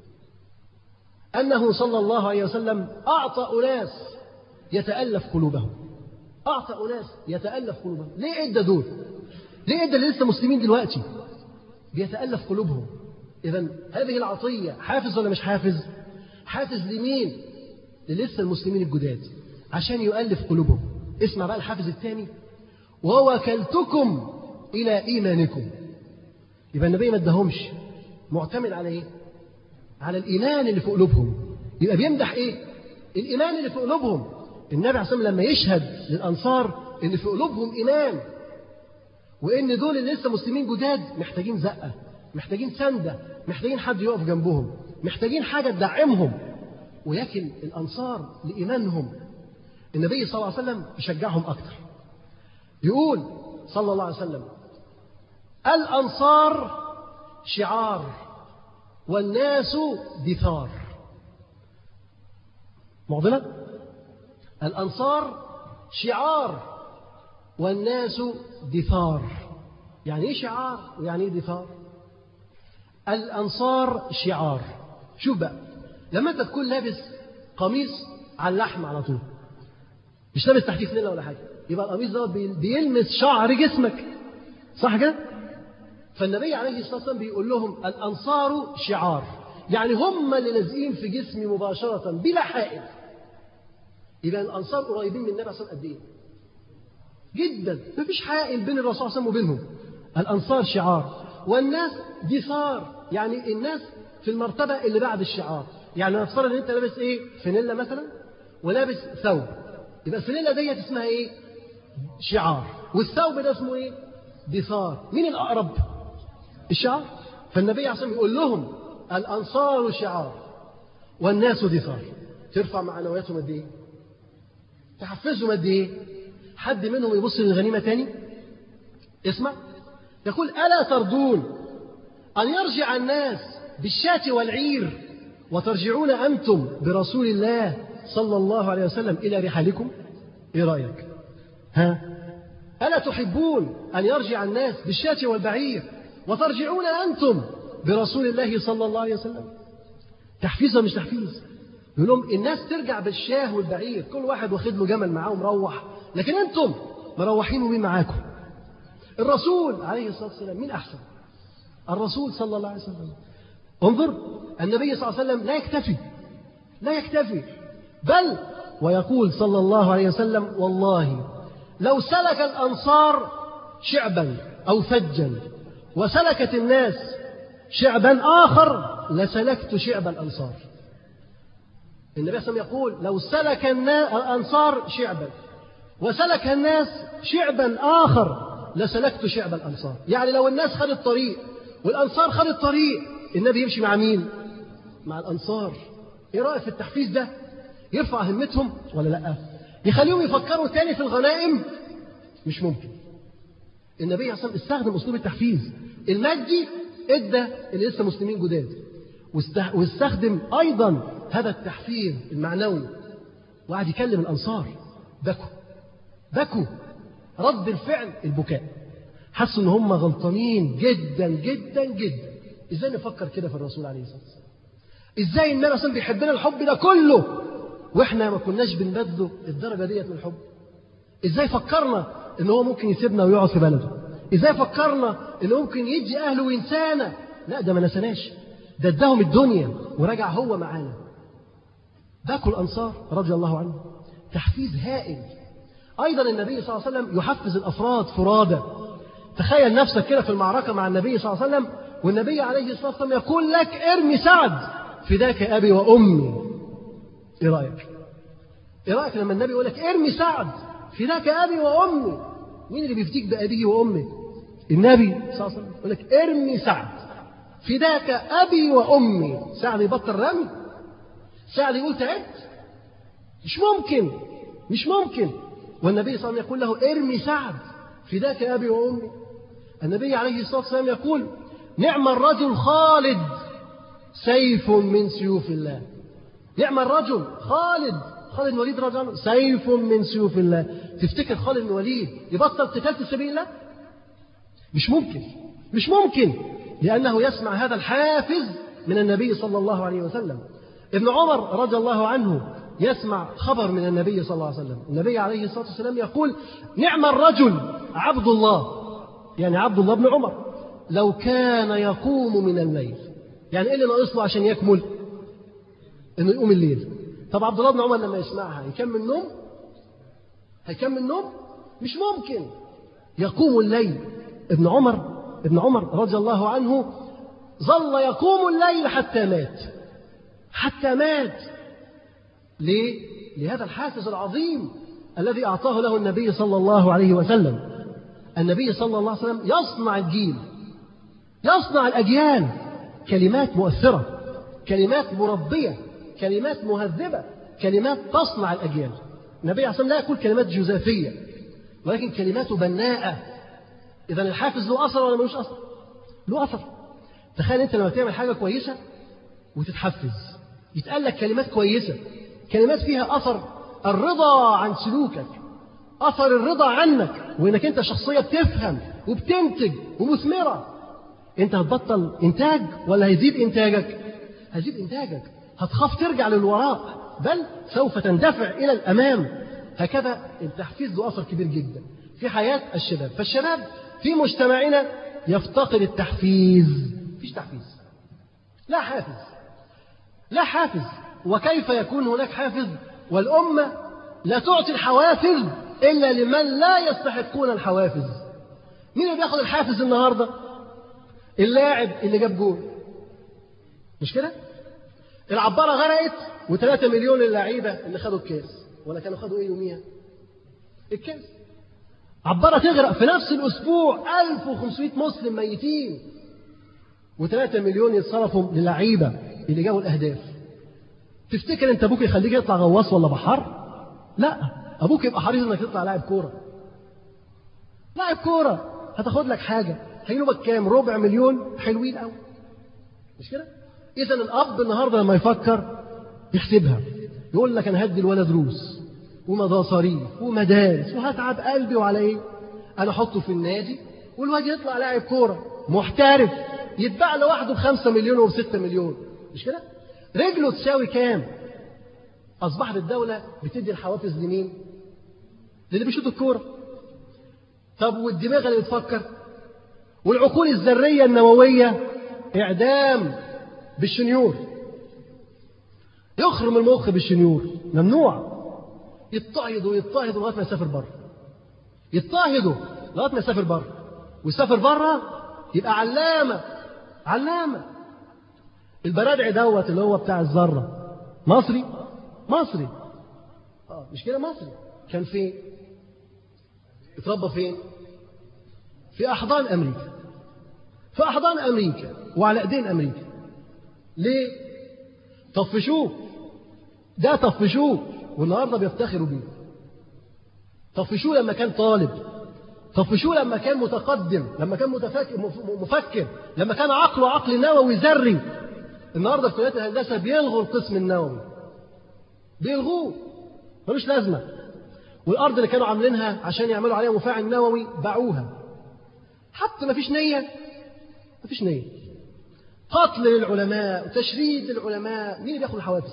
انه صلى الله عليه وسلم اعطى اناس يتالف قلوبهم اعطى اناس يتالف قلوبهم ليه ادى دول ليه ادى اللي لسه مسلمين دلوقتي بيتالف قلوبهم إذا هذه العطية حافز ولا مش حافز؟ حافز لمين؟ للسه المسلمين الجداد عشان يؤلف قلوبهم. اسمع بقى الحافز الثاني ووكلتكم إلى إيمانكم. يبقى النبي ما اداهمش معتمد على إيه؟ على الإيمان اللي في قلوبهم. يبقى بيمدح إيه؟ الإيمان اللي في قلوبهم. النبي عليه الصلاة والسلام لما يشهد للأنصار إن في قلوبهم إيمان وإن دول اللي لسه مسلمين جداد محتاجين زقة محتاجين سندة محتاجين حد يقف جنبهم محتاجين حاجة تدعمهم ولكن الأنصار لإيمانهم النبي صلى الله عليه وسلم يشجعهم أكتر يقول صلى الله عليه وسلم الأنصار شعار والناس دثار معضلة الأنصار شعار والناس دثار يعني ايه شعار ويعني ايه دثار الأنصار شعار شوف بقى لما أنت تكون لابس قميص على اللحم على طول مش لابس تحتيه فانيلا ولا حاجة يبقى القميص دوت بيلمس شعر جسمك صح كده؟ فالنبي عليه الصلاة والسلام بيقول لهم الأنصار شعار يعني هم اللي لازقين في جسمي مباشرة بلا حائل يبقى الأنصار قريبين من النبي صلى الله عليه وسلم قد إيه؟ جدا مفيش حائل بين الرسول صلى الله عليه وسلم وبينهم الأنصار شعار والناس دثار يعني الناس في المرتبة اللي بعد الشعار يعني نفترض ان انت لابس ايه فانيلا مثلا ولابس ثوب يبقى الفانيلا ديت اسمها ايه شعار والثوب ده اسمه ايه دثار مين الاقرب الشعار فالنبي عليه الصلاه يقول لهم الانصار شعار والناس دثار ترفع معنوياتهم قد ايه تحفزهم قد ايه حد منهم يبص للغنيمه تاني اسمع يقول الا ترضون أن يرجع الناس بالشاة والعير وترجعون أنتم برسول الله صلى الله عليه وسلم إلى رحالكم إيه رأيك ها ألا تحبون أن يرجع الناس بالشاة والبعير وترجعون أنتم برسول الله صلى الله عليه وسلم تحفيز ولا مش تحفيز يقول لهم الناس ترجع بالشاه والبعير كل واحد واخد له جمل معاه ومروح لكن انتم مروحين ومين معاكم الرسول عليه الصلاه والسلام مين احسن الرسول صلى الله عليه وسلم انظر النبي صلى الله عليه وسلم لا يكتفي لا يكتفي بل ويقول صلى الله عليه وسلم والله لو سلك الأنصار شعبا أو فجا وسلكت الناس شعبا آخر لسلكت شعب الأنصار النبي صلى الله عليه وسلم يقول لو سلك الأنصار شعبا وسلك الناس شعبا آخر لسلكت شعب الأنصار يعني لو الناس خدت طريق والأنصار خدت طريق النبي يمشي مع مين مع الأنصار إيه رأيك في التحفيز ده يرفع همتهم ولا لا يخليهم يفكروا تاني في الغنائم مش ممكن النبي عليه الصلاة والسلام استخدم أسلوب التحفيز المادي ادى اللي لسه مسلمين جداد واستخدم أيضا هذا التحفيز المعنوي وقعد يكلم الأنصار بكوا بكوا رد الفعل البكاء حسوا ان هم غلطانين جدا جدا جدا ازاي نفكر كده في الرسول عليه الصلاه والسلام ازاي النبي اصلا بيحبنا الحب ده كله واحنا ما كناش بنبذله الدرجه ديت من الحب ازاي فكرنا ان هو ممكن يسيبنا ويقعد في بلده ازاي فكرنا ان ممكن يدي اهله وينسانا لا ده ما نسناش ده اداهم الدنيا ورجع هو معانا باكوا الانصار رضي الله عنهم تحفيز هائل ايضا النبي صلى الله عليه وسلم يحفز الافراد فرادى تخيل نفسك كده في المعركه مع النبي صلى الله عليه وسلم والنبي عليه الصلاه والسلام يقول لك ارمي سعد فداك ابي وامي ايه رايك ايه رايك لما النبي يقول لك ارمي سعد فداك ابي وامي مين اللي بيفتيك بابيه وامه النبي صلى الله عليه وسلم يقول لك ارمي سعد فداك ابي وامي سعد يبطل رمي سعد يقول تعبت مش ممكن مش ممكن والنبي صلى الله عليه وسلم يقول له ارمي سعد فداك ابي وامي النبي عليه الصلاه والسلام يقول نعم الرجل خالد سيف من سيوف الله نعم الرجل خالد خالد بن وليد رضي الله عنه سيف من سيوف الله تفتكر خالد بن وليد يبطل قتال في سبيل الله مش ممكن مش ممكن لأنه يسمع هذا الحافز من النبي صلى الله عليه وسلم ابن عمر رضي الله عنه يسمع خبر من النبي صلى الله عليه وسلم النبي عليه الصلاة والسلام يقول نعم الرجل عبد الله يعني عبد الله بن عمر لو كان يقوم من الليل يعني ايه اللي ناقص له عشان يكمل انه يقوم الليل طب عبد الله بن عمر لما يسمعها يكمل نوم هيكمل نوم مش ممكن يقوم الليل ابن عمر ابن عمر رضي الله عنه ظل يقوم الليل حتى مات حتى مات ليه؟ لهذا الحافز العظيم الذي أعطاه له النبي صلى الله عليه وسلم النبي صلى الله عليه وسلم يصنع الجيل يصنع الأجيال كلمات مؤثرة كلمات مربية كلمات مهذبة كلمات تصنع الأجيال النبي عليه الصلاة والسلام لا يقول كلمات جزافية ولكن كلماته بناءة إذا الحافز له أثر ولا ملوش أثر؟ له أثر تخيل أنت لما تعمل حاجة كويسة وتتحفز يتقال لك كلمات كويسة كلمات فيها أثر الرضا عن سلوكك أثر الرضا عنك وإنك أنت شخصية بتفهم وبتنتج ومثمرة أنت هتبطل إنتاج ولا هيزيد إنتاجك هيزيد إنتاجك هتخاف ترجع للوراء بل سوف تندفع إلى الأمام هكذا التحفيز له أثر كبير جدا في حياة الشباب فالشباب في مجتمعنا يفتقد التحفيز مفيش تحفيز لا حافز لا حافز وكيف يكون هناك حافز والأمة لا تعطي الحوافز إلا لمن لا يستحقون الحوافز مين اللي بياخد الحافز النهاردة اللاعب اللي جاب جول مش كده العبارة غرقت و3 مليون اللعيبة اللي خدوا الكاس ولا كانوا خدوا ايه يوميها الكاس عبارة تغرق في نفس الأسبوع 1500 مسلم ميتين و3 مليون يتصرفوا للعيبة اللي جابوا الأهداف تفتكر أنت أبوك يخليك يطلع غواص ولا بحار؟ لا أبوك يبقى حريص إنك تطلع لاعب كورة لاعب كورة هتاخد لك حاجة هينوبك كام؟ ربع مليون حلوين قوي مش كده؟ إذا الأب النهاردة لما يفكر يحسبها يقول لك أنا هدي الولد دروس ومصاريف ومدارس وهتعب قلبي وعلى إيه؟ أنا أحطه في النادي والواد يطلع لاعب كورة محترف يتباع لوحده بخمسة مليون وبستة مليون مش كده رجله تساوي كام أصبحت الدولة بتدي الحوافز لمين للي بيشوط الكورة طب والدماغ اللي بتفكر والعقول الذرية النووية إعدام بالشنيور يخرم المخ بالشنيور ممنوع يضطهدوا يضطهدوا لغاية ما يسافر بره يضطهدوا لغاية ما يسافر بره ويسافر بره يبقى علامة علامة البرادعي دوت اللي هو بتاع الذرة مصري مصري اه مش كده مصري كان فين اتربى فين في أحضان أمريكا في أحضان أمريكا وعلى أيدين أمريكا ليه طفشوه ده طفشوه والنهارده بيفتخروا بيه طفشوه لما كان طالب طفشوه لما كان متقدم لما كان متفكر مفكر لما كان عقله عقل نووي ذري النهارده في كليات الهندسه بيلغوا القسم النووي بيلغوه ملوش لازمه والارض اللي كانوا عاملينها عشان يعملوا عليها مفاعل نووي باعوها حتى ما فيش نيه ما فيش نيه قتل للعلماء وتشريد للعلماء مين اللي بياخد الحوافز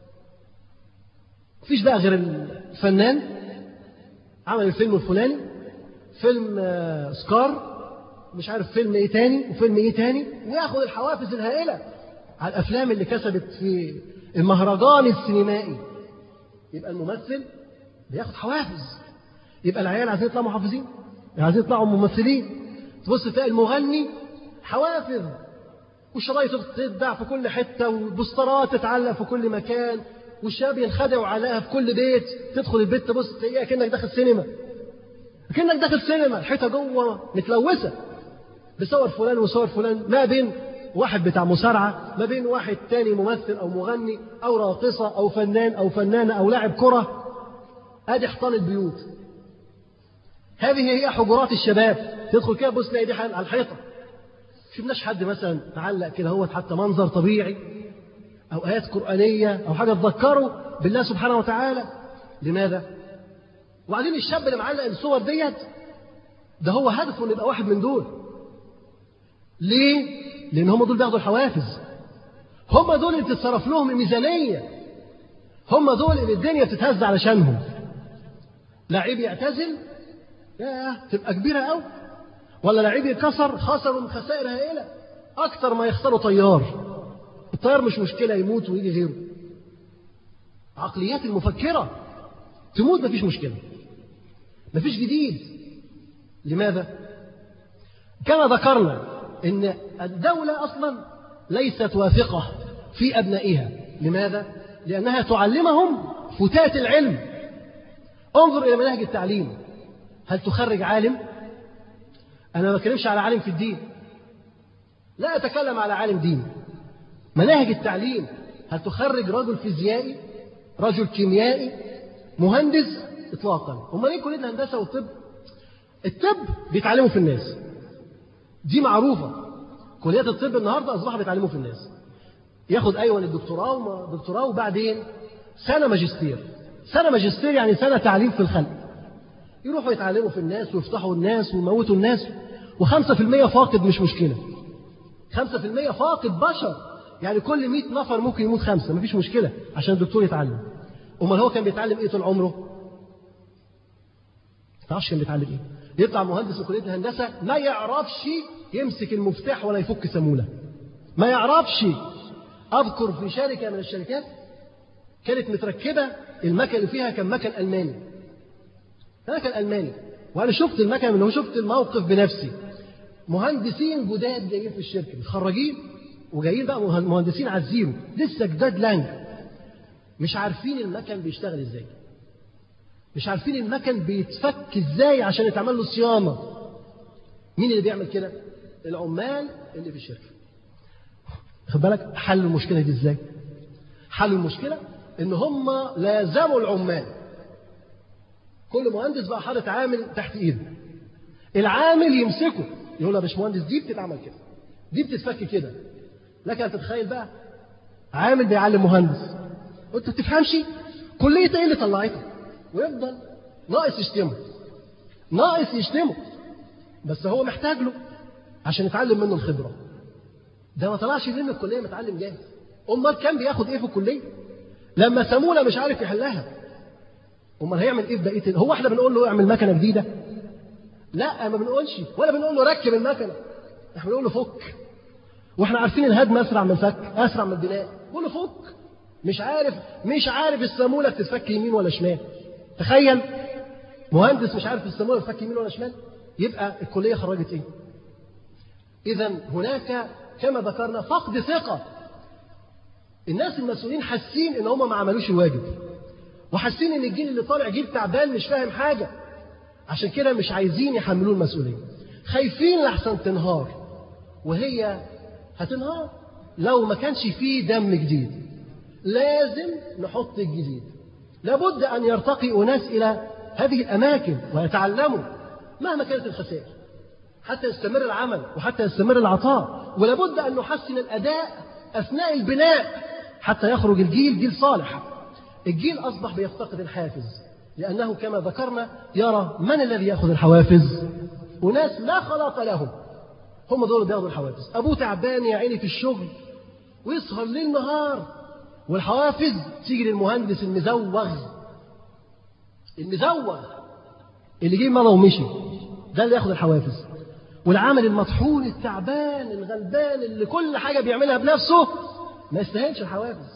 مفيش بقى غير الفنان عمل الفيلم الفلاني فيلم سكار مش عارف فيلم ايه تاني وفيلم ايه تاني وياخد الحوافز الهائلة على الافلام اللي كسبت في المهرجان السينمائي يبقى الممثل بياخد حوافز يبقى العيال عايزين يطلعوا محافظين عايزين يطلعوا ممثلين تبص تلاقي المغني حوافز وشرايط تتباع في كل حتة وبوسترات تتعلق في كل مكان والشباب ينخدعوا عليها في كل بيت تدخل البيت تبص تلاقيها كأنك داخل سينما كأنك داخل سينما الحيطة جوه متلوثة بصور فلان وصور فلان ما بين واحد بتاع مصارعة ما بين واحد تاني ممثل أو مغني أو راقصة أو فنان أو فنانة أو لاعب كرة أدي حيطان البيوت هذه هي حجرات الشباب تدخل كده بص تلاقي دي على الحيطة شفناش حد مثلا معلق كده هو حتى منظر طبيعي أو آيات قرآنية أو حاجة تذكره بالله سبحانه وتعالى لماذا؟ وبعدين الشاب اللي معلق الصور ديت ده هو هدفه انه يبقى واحد من دول ليه؟ لأن هم دول بياخدوا الحوافز هم دول اللي بتتصرف لهم الميزانية هم دول اللي الدنيا بتتهز علشانهم لعيب يعتزل ياه تبقى كبيرة قوي ولا لعيب يتكسر خسروا من خسائر هائلة أكثر ما يخسروا طيار الطيار مش مشكلة يموت ويجي غيره عقليات المفكرة تموت مفيش مشكلة مفيش جديد لماذا؟ كما ذكرنا ان الدولة اصلا ليست واثقة في ابنائها لماذا؟ لانها تعلمهم فتات العلم انظر الى مناهج التعليم هل تخرج عالم؟ انا ما بتكلمش على عالم في الدين لا اتكلم على عالم دين مناهج التعليم هل تخرج رجل فيزيائي رجل كيميائي مهندس اطلاقا امال ايه كليه الهندسه والطب الطب بيتعلموا في الناس دي معروفه كليات الطب النهارده اصبحوا بيتعلموا في الناس ياخد ايوه الدكتوراه وما دكتوراه وبعدين سنه ماجستير سنه ماجستير يعني سنه تعليم في الخلق يروحوا يتعلموا في الناس ويفتحوا الناس ويموتوا الناس وخمسة في المية فاقد مش مشكلة خمسة في المية فاقد بشر يعني كل مئة نفر ممكن يموت خمسة مفيش مشكلة عشان الدكتور يتعلم أمال هو كان بيتعلم إيه طول عمره ما تعرفش كان بيتعلم إيه يطلع مهندس في كلية الهندسة ما يعرفش يمسك المفتاح ولا يفك سمولة ما يعرفش أذكر في شركة من الشركات كانت متركبة المكن اللي فيها كان مكن ألماني مكن ألماني وأنا شفت المكن منه شفت الموقف بنفسي مهندسين جداد جايين في الشركة متخرجين وجايين بقى مهندسين على الزيرو لسه جداد لانج مش عارفين المكن بيشتغل ازاي مش عارفين المكن بيتفك ازاي عشان يتعمل له صيانه مين اللي بيعمل كده العمال اللي في الشركه خد بالك حل المشكله دي ازاي حل المشكله ان هم لازموا العمال كل مهندس بقى حاطط عامل تحت ايده العامل يمسكه يقول له يا باشمهندس دي بتتعمل كده دي بتتفك كده لك ان تتخيل بقى عامل بيعلم مهندس وانت ما بتفهمش كليه ايه اللي طلعتك ويفضل ناقص يشتمه ناقص يشتمه بس هو محتاج له عشان يتعلم منه الخبره ده ما طلعش من الكلية متعلم جاهز أمال كان بياخد إيه في الكلية لما سمولة مش عارف يحلها أمال هيعمل إيه في بقية هو إحنا بنقول له اعمل مكنة جديدة لا ما بنقولش ولا بنقول له ركب المكنة احنا بنقول له فك واحنا عارفين الهدم اسرع من الفك اسرع من البناء نقول له فك مش عارف مش عارف السموله بتتفك يمين ولا شمال تخيل مهندس مش عارف السموله بتتفك يمين ولا شمال يبقى الكليه خرجت ايه اذا هناك كما ذكرنا فقد ثقه الناس المسؤولين حاسين ان هم ما عملوش الواجب وحاسين ان الجيل اللي طالع جيل تعبان مش فاهم حاجه عشان كده مش عايزين يحملوه المسؤوليه خايفين لحسن تنهار وهي هتنهار لو ما كانش فيه دم جديد لازم نحط الجديد لابد أن يرتقي أناس إلى هذه الأماكن ويتعلموا مهما كانت الخسائر حتى يستمر العمل وحتى يستمر العطاء ولابد أن نحسن الأداء أثناء البناء حتى يخرج الجيل جيل صالح الجيل أصبح بيفتقد الحافز لأنه كما ذكرنا يرى من الذي يأخذ الحوافز وناس لا خلاق لهم هم دول اللي بياخدوا الحوافز أبوه تعبان يا عيني في الشغل ويسهر ليل نهار والحوافز تيجي للمهندس المزوغ المزوغ اللي جه مرة ومشي ده اللي ياخد الحوافز والعامل المطحون التعبان الغلبان اللي كل حاجة بيعملها بنفسه ما يستاهلش الحوافز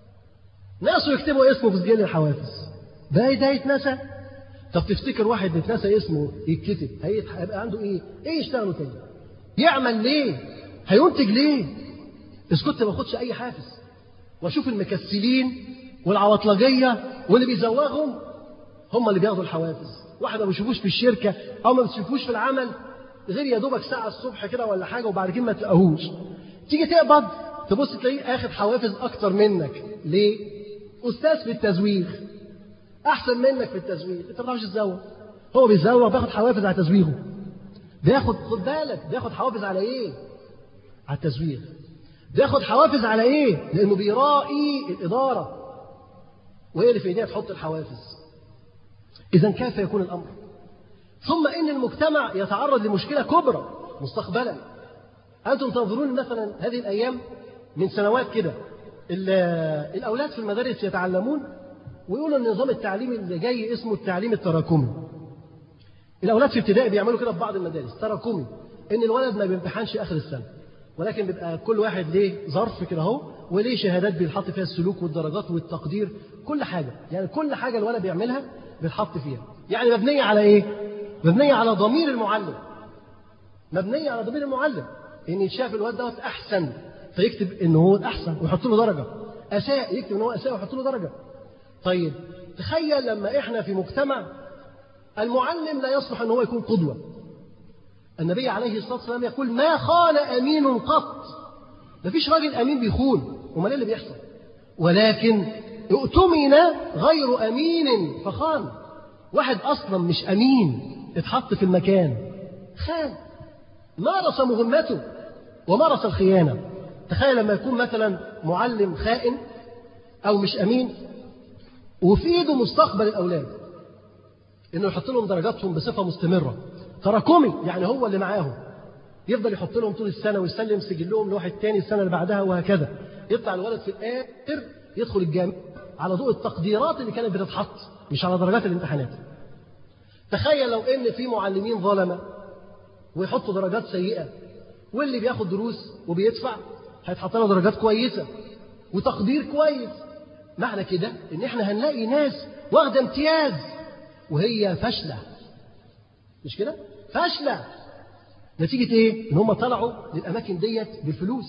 ناسه يكتبوا اسمه في سجل الحوافز ده ده يتنسى طب تفتكر واحد يتنسى اسمه يتكتب هيبقى عنده ايه؟ ايه يشتغلوا تاني؟ يعمل ليه؟ هينتج ليه؟ إذا كنت ما باخدش أي حافز وأشوف المكسلين والعواطلجية واللي بيزوغهم هم اللي بياخدوا الحوافز واحد ما بيشوفوش في الشركة أو ما بيشوفوش في العمل غير يا دوبك ساعة الصبح كده ولا حاجة وبعد كده ما تلاقوهوش تيجي تقبض تبص تلاقيه اخد حوافز أكتر منك ليه؟ أستاذ في التزويغ أحسن منك في التزويغ أنت ما بتعرفش تزوغ هو بيزوغ بياخد حوافز على تزويغه بياخد خد بالك بياخد حوافز على ايه؟ على التزوير بياخد حوافز على ايه؟ لانه بيراعي الاداره وهي اللي في ايديها تحط الحوافز. اذا كيف يكون الامر؟ ثم ان المجتمع يتعرض لمشكله كبرى مستقبلا. انتم تنظرون مثلا هذه الايام من سنوات كده الاولاد في المدارس يتعلمون ويقولوا النظام التعليمي اللي جاي اسمه التعليم التراكمي. الأولاد في ابتدائي بيعملوا كده في بعض المدارس تراكمي إن الولد ما بيمتحنش آخر السنة ولكن بيبقى كل واحد ليه ظرف كده أهو وليه شهادات بيتحط فيها السلوك والدرجات والتقدير كل حاجة يعني كل حاجة الولد بيعملها بيتحط فيها يعني مبنية على إيه؟ مبنية على ضمير المعلم مبنية على ضمير المعلم إن شاف الولد دوت أحسن فيكتب إن هو الأحسن ويحط له درجة أساء يكتب إن هو أساء ويحط له درجة طيب تخيل لما إحنا في مجتمع المعلم لا يصلح أن هو يكون قدوة النبي عليه الصلاة والسلام يقول ما خان أمين قط ما فيش راجل أمين بيخون وما اللي بيحصل ولكن اؤتمن غير أمين فخان واحد أصلا مش أمين اتحط في المكان خان مارس مهمته ومارس الخيانة تخيل لما يكون مثلا معلم خائن أو مش أمين وفي إيده مستقبل الأولاد انه يحط لهم درجاتهم بصفه مستمره تراكمي يعني هو اللي معاهم يفضل يحط لهم طول السنه ويسلم سجلهم لواحد تاني السنه اللي بعدها وهكذا يطلع الولد في الاخر يدخل الجامعه على ضوء التقديرات اللي كانت بتتحط مش على درجات الامتحانات تخيل لو ان في معلمين ظلمه ويحطوا درجات سيئه واللي بياخد دروس وبيدفع هيتحط له درجات كويسه وتقدير كويس معنى كده ان احنا هنلاقي ناس واخده امتياز وهي فاشلة مش كده؟ فاشلة نتيجة إيه؟ إن هم طلعوا للأماكن ديت بالفلوس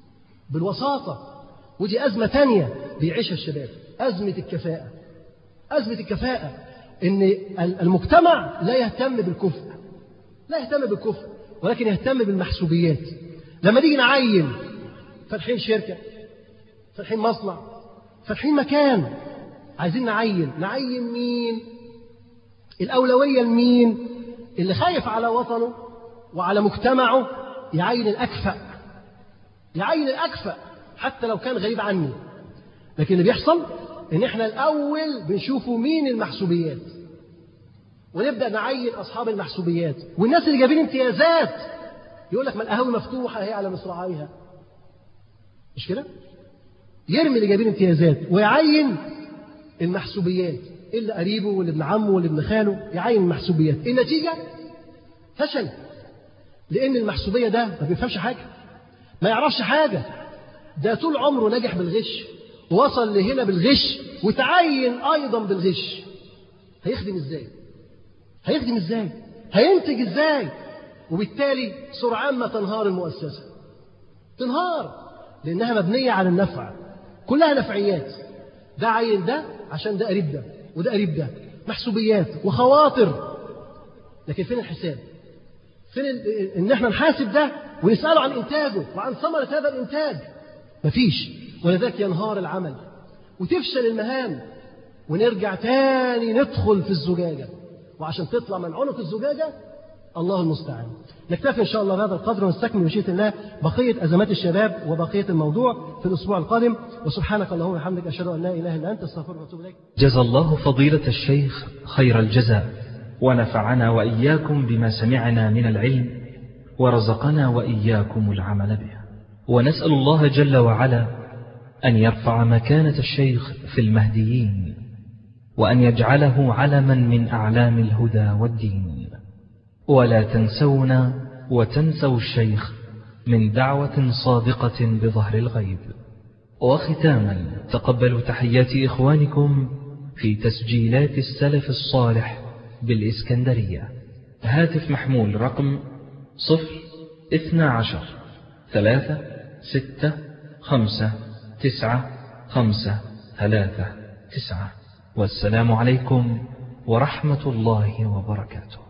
بالوساطة ودي أزمة تانية بيعيشها الشباب أزمة الكفاءة أزمة الكفاءة إن المجتمع لا يهتم بالكفء لا يهتم بالكفء ولكن يهتم بالمحسوبيات لما نيجي نعين فاتحين شركة فاتحين مصنع فاتحين مكان عايزين نعين نعين مين الأولوية لمين اللي خايف على وطنه وعلى مجتمعه يعين الأكفأ يعين الأكفأ حتى لو كان غريب عني لكن اللي بيحصل ان احنا الاول بنشوفوا مين المحسوبيات ونبدا نعين اصحاب المحسوبيات والناس اللي جايبين امتيازات يقول لك ما القهاوي مفتوحه هي على مصراعيها مش كده يرمي اللي جايبين امتيازات ويعين المحسوبيات اللي قريبه واللي ابن عمه واللي ابن خاله يعين المحسوبيات النتيجة فشل لأن المحسوبية ده ما بيفهمش حاجة ما يعرفش حاجة ده طول عمره نجح بالغش وصل لهنا بالغش وتعين أيضا بالغش هيخدم ازاي هيخدم ازاي هينتج ازاي وبالتالي سرعان ما تنهار المؤسسة تنهار لأنها مبنية على النفع كلها نفعيات ده عين ده عشان ده قريب ده وده قريب ده محسوبيات وخواطر لكن فين الحساب فين ان احنا نحاسب ده ونسأله عن انتاجه وعن ثمرة هذا الانتاج مفيش ولذلك ينهار العمل وتفشل المهام ونرجع تاني ندخل في الزجاجة وعشان تطلع من عنق الزجاجة الله المستعان نكتفي إن شاء الله بهذا القدر ونستكمل مشيئة الله بقية أزمات الشباب وبقية الموضوع في الأسبوع القادم وسبحانك اللهم وبحمدك أشهد أن لا إله إلا أنت أستغفرك وأتوب إليك جزى الله فضيلة الشيخ خير الجزاء ونفعنا وإياكم بما سمعنا من العلم ورزقنا وإياكم العمل به ونسأل الله جل وعلا أن يرفع مكانة الشيخ في المهديين وأن يجعله علما من أعلام الهدى والدين ولا تنسونا وتنسوا الشيخ من دعوة صادقة بظهر الغيب وختاما تقبلوا تحيات إخوانكم في تسجيلات السلف الصالح بالإسكندرية هاتف محمول رقم صفر اثنى عشر ثلاثة ستة خمسة تسعة خمسة ثلاثة تسعة والسلام عليكم ورحمة الله وبركاته